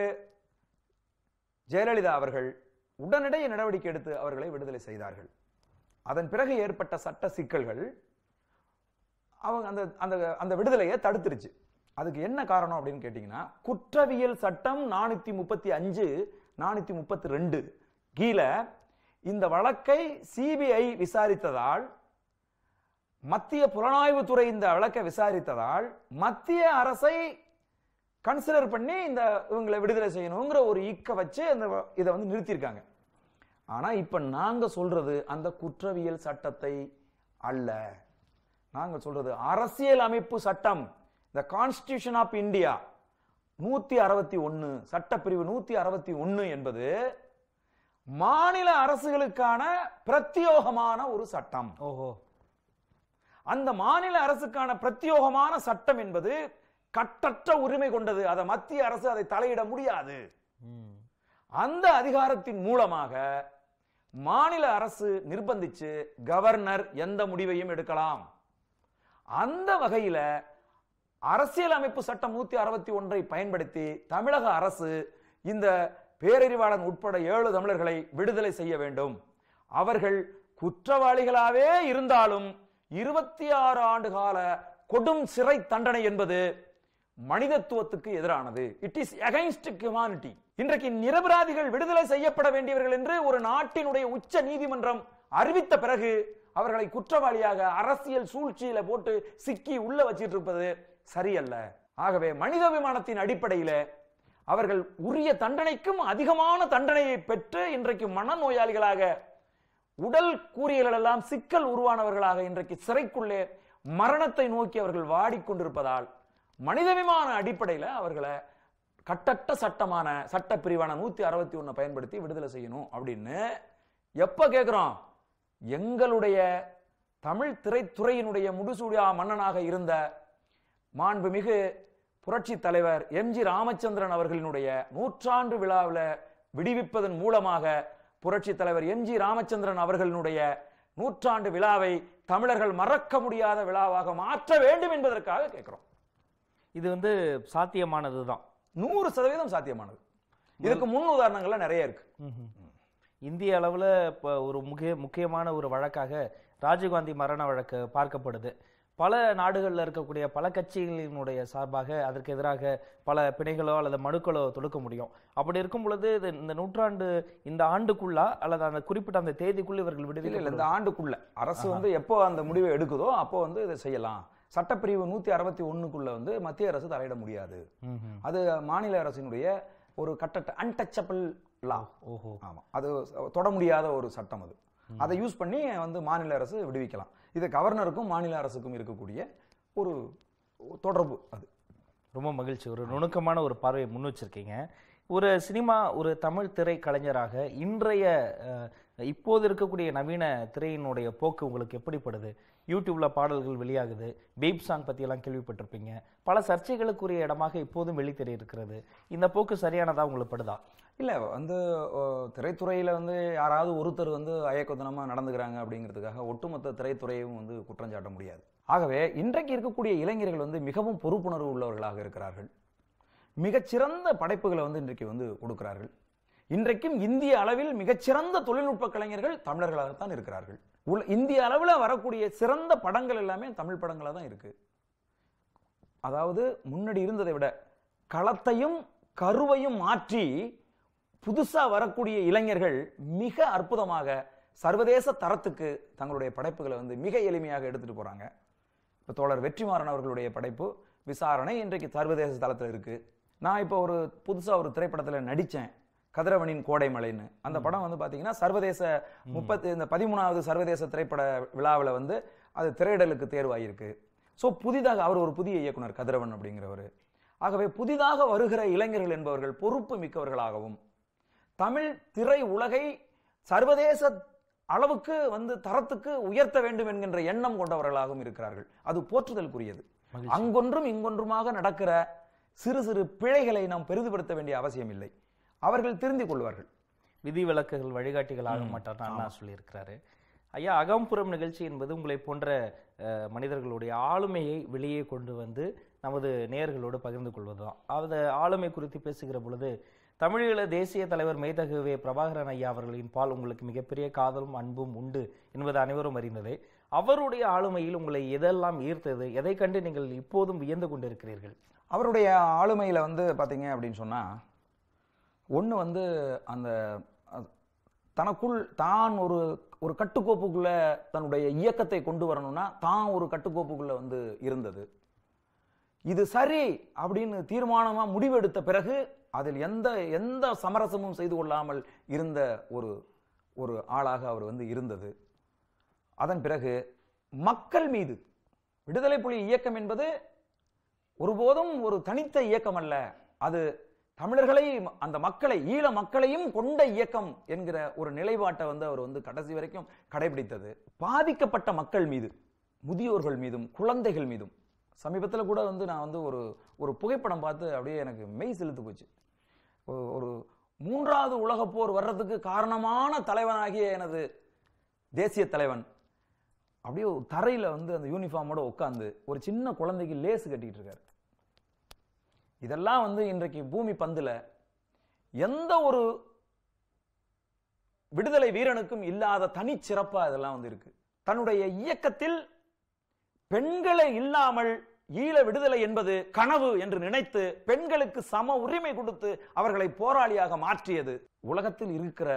A: ஜெயலலிதா அவர்கள் உடனடியே நடவடிக்கை எடுத்து அவர்களை விடுதலை செய்தார்கள் அதன் பிறகு ஏற்பட்ட சட்ட சிக்கல்கள் அவங்க அந்த அந்த அந்த விடுதலையை தடுத்துருச்சு அதுக்கு என்ன காரணம் அப்படின்னு கேட்டீங்கன்னா குற்றவியல் சட்டம் நானூத்தி முப்பத்தி அஞ்சு நானூத்தி முப்பத்தி ரெண்டு கீழே இந்த வழக்கை சிபிஐ விசாரித்ததால் மத்திய புலனாய்வுத்துறை இந்த வழக்கை விசாரித்ததால் மத்திய அரசை கன்சிடர் பண்ணி இந்த இவங்களை விடுதலை செய்யணுங்கிற ஒரு ஈக்க வச்சு அந்த வ- இதை வந்து நிறுத்தியிருக்காங்க ஆனா இப்ப நாங்க சொல்றது அந்த குற்றவியல் சட்டத்தை அல்ல நாங்க சொல்றது அரசியல் அமைப்பு சட்டம் இந்த கான்ஸ்டிடியூஷன் ஆஃப் இந்தியா நூத்தி அறுபத்தி ஒன்னு சட்டப்பிரிவு நூத்தி அறுபத்தி ஒன்னு என்பது மாநில அரசுகளுக்கான பிரத்யோகமான ஒரு சட்டம்
B: ஓஹோ
A: அந்த மாநில அரசுக்கான பிரத்யோகமான சட்டம் என்பது கட்டற்ற உரிமை கொண்டது அதை மத்திய அரசு அதை தலையிட முடியாது
B: ம்.
A: அந்த அதிகாரத்தின் மூலமாக மாநில அரசு நிர்பந்திச்சு கவர்னர் எந்த முடிவையும் எடுக்கலாம் அந்த வகையில அரசியலமைப்பு சட்டம் நூத்தி அறுபத்தி ஒன்றை பயன்படுத்தி தமிழக அரசு இந்த பேரறிவாளன் உட்பட ஏழு தமிழர்களை விடுதலை செய்ய வேண்டும் அவர்கள் குற்றவாளிகளாவே இருந்தாலும் இருபத்தி ஆறு ஆண்டு கால கொடும் சிறை தண்டனை என்பது மனிதத்துவத்துக்கு எதிரானது இட் இஸ் அகைன்ஸ்ட் ஹியூமானிட்டி இன்றைக்கு நிரபராதிகள் விடுதலை செய்யப்பட வேண்டியவர்கள் என்று ஒரு நாட்டினுடைய உச்ச நீதிமன்றம் அறிவித்த பிறகு அவர்களை குற்றவாளியாக அரசியல் சூழ்ச்சியில போட்டு சிக்கி உள்ள வச்சிட்டு இருப்பது சரியல்ல ஆகவே மனிதாபிமானத்தின் அடிப்படையில அவர்கள் உரிய தண்டனைக்கும் அதிகமான தண்டனையை பெற்று இன்றைக்கு மனநோயாளிகளாக உடல் கூறியல்கள் எல்லாம் சிக்கல் உருவானவர்களாக இன்றைக்கு சிறைக்குள்ளே மரணத்தை நோக்கி அவர்கள் வாடிக்கொண்டிருப்பதால் மனிதவிமான அடிப்படையில் அவர்களை கட்டற்ற சட்டமான சட்ட பிரிவான நூத்தி அறுபத்தி ஒண்ணை பயன்படுத்தி விடுதலை செய்யணும் அப்படின்னு எப்ப கேட்கிறோம் எங்களுடைய தமிழ் திரைத்துறையினுடைய முடிசூடியா மன்னனாக இருந்த மாண்புமிகு புரட்சி தலைவர் எம்ஜி ராமச்சந்திரன் அவர்களினுடைய நூற்றாண்டு விழாவில் விடுவிப்பதன் மூலமாக புரட்சி தலைவர் எம்ஜி ராமச்சந்திரன் அவர்களினுடைய நூற்றாண்டு விழாவை தமிழர்கள் மறக்க முடியாத விழாவாக மாற்ற வேண்டும் என்பதற்காக கேட்கிறோம்
B: இது வந்து சாத்தியமானது தான்
A: நூறு சதவீதம் சாத்தியமானது இதுக்கு முன் உதாரணங்கள்லாம் நிறைய இருக்கு
B: இந்திய அளவில் இப்போ ஒரு முக்கிய முக்கியமான ஒரு வழக்காக ராஜீவ்காந்தி மரண வழக்கு பார்க்கப்படுது பல நாடுகளில் இருக்கக்கூடிய பல கட்சிகளினுடைய சார்பாக அதற்கு எதிராக பல பிணைகளோ அல்லது மனுக்களோ தொடுக்க முடியும் அப்படி இருக்கும் பொழுது இது இந்த நூற்றாண்டு இந்த ஆண்டுக்குள்ளா அல்லது அந்த குறிப்பிட்ட அந்த தேதிக்குள்ள இவர்கள்
A: இல்ல இல்ல
B: விடுதலை
A: இந்த ஆண்டுக்குள்ள அரசு வந்து எப்போ அந்த முடிவை எடுக்குதோ அப்போ வந்து இதை செய்யலாம் சட்டப்பிரிவு நூத்தி அறுபத்தி ஒண்ணுக்குள்ள வந்து மத்திய அரசு தலையிட முடியாது அது மாநில அரசினுடைய ஒரு கட்டட்ட அன்டச்சபிள் லா
B: ஓஹோ
A: ஆமா அது தொட முடியாத ஒரு சட்டம் அது அதை யூஸ் பண்ணி வந்து மாநில அரசு விடுவிக்கலாம் இது கவர்னருக்கும் மாநில அரசுக்கும் இருக்கக்கூடிய ஒரு தொடர்பு அது
B: ரொம்ப மகிழ்ச்சி ஒரு நுணுக்கமான ஒரு பார்வையை முன் வச்சிருக்கீங்க ஒரு சினிமா ஒரு தமிழ் திரை கலைஞராக இன்றைய அஹ், இப்போது இருக்கக்கூடிய நவீன திரையினுடைய போக்கு உங்களுக்கு எப்படிப்படுது யூடியூப்ல பாடல்கள் வெளியாகுது பேப் சாங் பற்றியெல்லாம் கேள்விப்பட்டிருப்பீங்க பல சர்ச்சைகளுக்குரிய இடமாக இப்போதும் வெளித்தெரி இருக்கிறது இந்த போக்கு சரியானதா உங்களுக்கு படுதா
A: இல்ல வந்து அஹ், திரைத்துறையில வந்து யாராவது ஒருத்தர் வந்து அயக்கத்தனமா நடந்துக்கிறாங்க அப்படிங்கிறதுக்காக ஒட்டுமொத்த திரைத்துறையும் வந்து குற்றம் சாட்ட முடியாது ஆகவே இன்றைக்கு இருக்கக்கூடிய இளைஞர்கள் வந்து மிகவும் பொறுப்புணர்வு உள்ளவர்களாக இருக்கிறார்கள் மிகச்சிறந்த படைப்புகளை வந்து இன்றைக்கு வந்து கொடுக்கிறார்கள் இன்றைக்கும் இந்திய அளவில் மிகச்சிறந்த தொழில்நுட்ப கலைஞர்கள் தமிழர்களாகத்தான் இருக்கிறார்கள் உள் இந்திய அளவில் வரக்கூடிய சிறந்த படங்கள் எல்லாமே தமிழ் படங்களாக தான் இருக்கு அதாவது முன்னாடி இருந்ததை விட களத்தையும் கருவையும் மாற்றி புதுசா வரக்கூடிய இளைஞர்கள் மிக அற்புதமாக சர்வதேச தரத்துக்கு தங்களுடைய படைப்புகளை வந்து மிக எளிமையாக எடுத்துட்டு போறாங்க இப்போ தோழர் வெற்றிமாறன் அவர்களுடைய படைப்பு விசாரணை இன்றைக்கு சர்வதேச தளத்தில் இருக்கு நான் இப்போ ஒரு புதுசா ஒரு திரைப்படத்துல நடிச்சேன் கதிரவனின் கோடைமலைன்னு அந்த படம் வந்து பாத்தீங்கன்னா சர்வதேச முப்பத்தி இந்த பதிமூணாவது சர்வதேச திரைப்பட விழாவில் வந்து அது திரையிடலுக்கு தேர்வாயிருக்கு ஸோ புதிதாக அவர் ஒரு புதிய இயக்குனர் கதிரவன் அப்படிங்கிறவர் ஆகவே புதிதாக வருகிற இளைஞர்கள் என்பவர்கள் பொறுப்பு மிக்கவர்களாகவும் தமிழ் திரை உலகை சர்வதேச அளவுக்கு வந்து தரத்துக்கு உயர்த்த வேண்டும் என்கின்ற எண்ணம் கொண்டவர்களாகவும் இருக்கிறார்கள் அது போற்றுதலுக்குரியது
B: மகிழ்ச்சி.
A: அங்கொன்றும் இங்கொன்றுமாக நடக்கிற சிறு சிறு பிழைகளை நாம் பெரிதுபடுத்த வேண்டிய அவசியம் இல்லை அவர்கள் திருந்திக் கொள்வார்கள்
B: விதிவிலக்குகள் வழிகாட்டிகள் ஆக
A: ம்,
B: மாட்டார்னு அண்ணா சொல்லியிருக்கிறாரு ஐயா அகம்புறம் நிகழ்ச்சி என்பது உங்களை போன்ற அஹ், மனிதர்களுடைய ஆளுமையை வெளியே கொண்டு வந்து நமது நேயர்களோடு பகிர்ந்து கொள்வதுதான் அந்த ஆளுமை குறித்து பேசுகிற பொழுது தமிழீழ தேசிய தலைவர் மெய்தகுவே பிரபாகரன் ஐயா அவர்களின் பால் உங்களுக்கு மிகப்பெரிய காதலும் அன்பும் உண்டு என்பது அனைவரும் அறிந்ததே அவருடைய ஆளுமையில் உங்களை எதெல்லாம் ஈர்த்தது எதை கண்டு நீங்கள் இப்போதும் வியந்து கொண்டிருக்கிறீர்கள்
A: அவருடைய ஆளுமையில வந்து பாத்தீங்க அப்படின்னு சொன்னா ஒண்ணு வந்து அந்த அஹ், தனக்குள் தான் ஒரு ஒரு கட்டுக்கோப்புக்குள்ள தன்னுடைய இயக்கத்தை கொண்டு வரணும்னா தான் ஒரு கட்டுக்கோப்புக்குள்ள வந்து இருந்தது இது சரி அப்படின்னு தீர்மானமா முடிவெடுத்த பிறகு அதில் எந்த எந்த சமரசமும் செய்து கொள்ளாமல் இருந்த ஒரு ஒரு ஆளாக அவர் வந்து இருந்தது அதன் பிறகு மக்கள் மீது விடுதலை புலி இயக்கம் என்பது ஒருபோதும் ஒரு தனித்த இயக்கம் அல்ல அது தமிழர்களை அந்த மக்களை ஈழ மக்களையும் கொண்ட இயக்கம் என்கிற ஒரு நிலைப்பாட்டை வந்து அவர் வந்து கடைசி வரைக்கும் கடைபிடித்தது பாதிக்கப்பட்ட மக்கள் மீது முதியோர்கள் மீதும் குழந்தைகள் மீதும் சமீபத்தில் கூட வந்து நான் வந்து ஒரு ஒரு புகைப்படம் பார்த்து அப்படியே எனக்கு மெய் செலுத்து போச்சு ஒரு- ஒரு மூன்றாவது உலகப் போர் வர்றதுக்கு காரணமான தலைவனாகிய எனது தேசிய தலைவன் அப்படியே ஒரு தரையில வந்து அந்த யூனிஃபார்மோட உட்காந்து ஒரு சின்ன குழந்தைக்கு லேஸ் கட்டிட்டு இருக்காரு இதெல்லாம் வந்து இன்றைக்கு பூமி பந்துல எந்த ஒரு விடுதலை வீரனுக்கும் இல்லாத தனிச்சிறப்பா இதெல்லாம் வந்து இருக்கு தன்னுடைய இயக்கத்தில் பெண்களை இல்லாமல் ஈழ விடுதலை என்பது கனவு என்று நினைத்து பெண்களுக்கு சம உரிமை கொடுத்து அவர்களை போராளியாக மாற்றியது உலகத்தில் இருக்கிற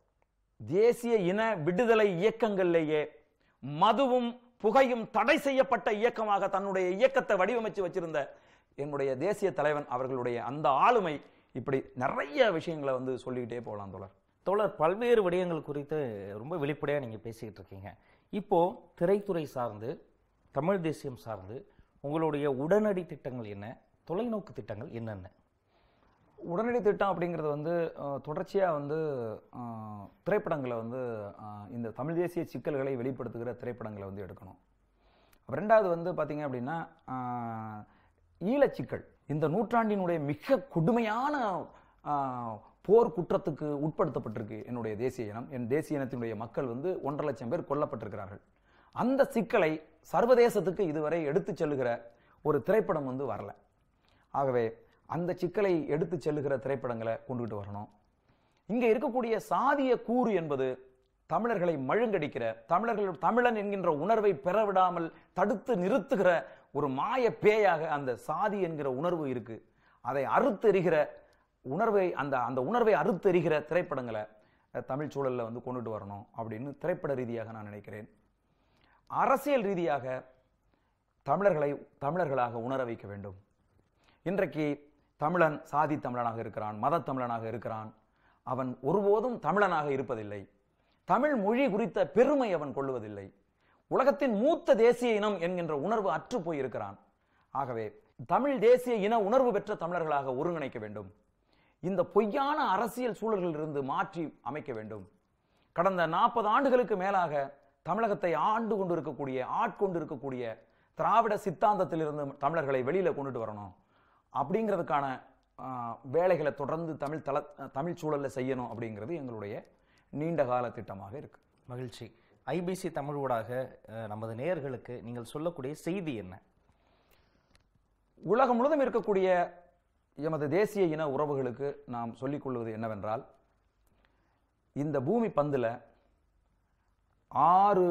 A: தேசிய இன விடுதலை இயக்கங்களிலேயே மதுவும் புகையும் தடை செய்யப்பட்ட இயக்கமாக தன்னுடைய இயக்கத்தை வடிவமைச்சு வச்சிருந்த என்னுடைய தேசிய தலைவன் அவர்களுடைய அந்த ஆளுமை இப்படி நிறைய விஷயங்களை வந்து சொல்லிக்கிட்டே போகலாம் தோழர்
B: தோழர் பல்வேறு விடயங்கள் குறித்து ரொம்ப வெளிப்படையாக நீங்கள் பேசிக்கிட்டு இருக்கீங்க இப்போ திரைத்துறை சார்ந்து தமிழ் தேசியம் சார்ந்து உங்களுடைய உடனடி திட்டங்கள் என்ன தொலைநோக்கு திட்டங்கள் என்னென்ன
A: உடனடி திட்டம் அப்படிங்கிறது வந்து அஹ், தொடர்ச்சியா வந்து அஹ், திரைப்படங்களை வந்து அஹ், இந்த தமிழ் தேசிய சிக்கல்களை வெளிப்படுத்துகிற திரைப்படங்களை வந்து எடுக்கணும் அப்ப ரெண்டாவது வந்து பாத்தீங்க அப்படின்னா அஹ், ஈழச்சிக்கல் இந்த நூற்றாண்டினுடைய மிக கொடுமையான அஹ், போர் குற்றத்துக்கு உட்படுத்தப்பட்டிருக்கு என்னுடைய தேசிய இனம் என் தேசிய இனத்தினுடைய மக்கள் வந்து ஒன்றரை லட்சம் பேர் கொல்லப்பட்டிருக்கிறார்கள் அந்த சிக்கலை சர்வதேசத்துக்கு இதுவரை எடுத்துச் செல்லுகிற ஒரு திரைப்படம் வந்து வரல ஆகவே அந்த சிக்கலை எடுத்து செல்லுகிற திரைப்படங்களை கொண்டுகிட்டு வரணும் இங்க இருக்கக்கூடிய சாதிய கூறு என்பது தமிழர்களை மழுங்கடிக்கிற தமிழர்கள் தமிழன் என்கின்ற உணர்வை பெறவிடாமல் தடுத்து நிறுத்துகிற ஒரு மாய பேயாக அந்த சாதி என்கிற உணர்வு இருக்கு அதை அறுத்தெறிகிற உணர்வை அந்த அந்த உணர்வை அறுத்தெறிகிற திரைப்படங்களை அஹ், தமிழ் சூழல்ல வந்து கொண்டுட்டு வரணும் அப்படின்னு திரைப்பட ரீதியாக நான் நினைக்கிறேன் அரசியல் ரீதியாக தமிழர்களை தமிழர்களாக உணர வைக்க வேண்டும் இன்றைக்கு தமிழன் சாதி தமிழனாக இருக்கிறான் மத தமிழனாக இருக்கிறான் அவன் ஒருபோதும் தமிழனாக இருப்பதில்லை தமிழ் மொழி குறித்த பெருமை அவன் கொள்வதில்லை உலகத்தின் மூத்த தேசிய இனம் என்கின்ற உணர்வு அற்று போயிருக்கிறான் ஆகவே தமிழ் தேசிய இன உணர்வு பெற்ற தமிழர்களாக ஒருங்கிணைக்க வேண்டும் இந்த பொய்யான அரசியல் சூழல்களிலிருந்து மாற்றி அமைக்க வேண்டும் கடந்த நாற்பது ஆண்டுகளுக்கு மேலாக தமிழகத்தை ஆண்டு கொண்டு இருக்கக்கூடிய ஆட்கொண்டு இருக்கக்கூடிய திராவிட சித்தாந்தத்திலிருந்து தமிழர்களை வெளியில கொண்டுட்டு வரணும் அப்படிங்கிறதுக்கான ஆஹ், வேலைகளை தொடர்ந்து தமிழ் தள தமிழ் சூழல்ல செய்யணும் அப்படிங்கிறது எங்களுடைய நீண்ட கால திட்டமாக இருக்கு
B: மகிழ்ச்சி ஐபிசி தமிழ் ஊடாக அஹ், நமது நேயர்களுக்கு நீங்கள் சொல்லக்கூடிய செய்தி என்ன
A: உலகம் முழுதும் இருக்கக்கூடிய எமது தேசிய இன உறவுகளுக்கு நாம் சொல்லிக் கொள்வது என்னவென்றால் இந்த பூமி பந்துல ஆறு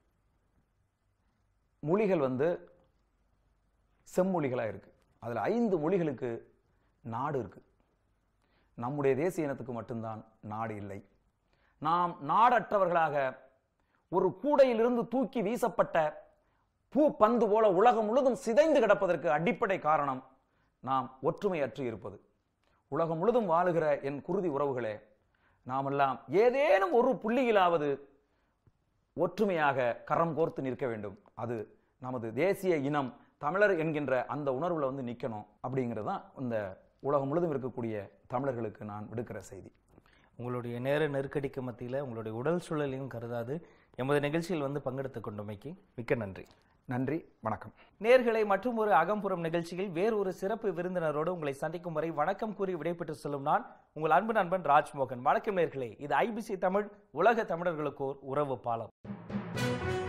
A: மொழிகள் வந்து செம்மொழிகளா இருக்கு அதுல ஐந்து மொழிகளுக்கு நாடு இருக்கு நம்முடைய தேசிய இனத்துக்கு மட்டும்தான் நாடு இல்லை நாம் நாடற்றவர்களாக ஒரு கூடையிலிருந்து தூக்கி வீசப்பட்ட பூ பந்து போல உலகம் முழுதும் சிதைந்து கிடப்பதற்கு அடிப்படை காரணம் நாம் ஒற்றுமையற்று இருப்பது உலகம் முழுதும் வாழுகிற என் குருதி உறவுகளே நாமெல்லாம் ஏதேனும் ஒரு புள்ளியிலாவது ஒற்றுமையாக கரம் கோர்த்து நிற்க வேண்டும் அது நமது தேசிய இனம் தமிழர் என்கின்ற அந்த உணர்வுல வந்து நிக்கணும் அப்படிங்கிறது தான் இந்த உலகம் முழுதும் இருக்கக்கூடிய தமிழர்களுக்கு நான் விடுக்கிற செய்தி
B: உங்களுடைய நேர நெருக்கடிக்கு மத்தியில் உங்களுடைய உடல் சூழலையும் கருதாது எமது நிகழ்ச்சியில் வந்து பங்கெடுத்துக் கொண்டமைக்கு மிக்க நன்றி
A: நன்றி வணக்கம்
B: நேர்களை மற்றும் ஒரு அகம்புறம் நிகழ்ச்சியில் வேறு ஒரு சிறப்பு விருந்தினரோடு உங்களை சந்திக்கும் வரை வணக்கம் கூறி விடைபெற்று செல்லும் நான் உங்கள் அன்பு நண்பன் ராஜ்மோகன் வணக்கம் நேர்களே இது ஐபிசி தமிழ் உலக தமிழர்களுக்கு ஓர் உறவு பாலம்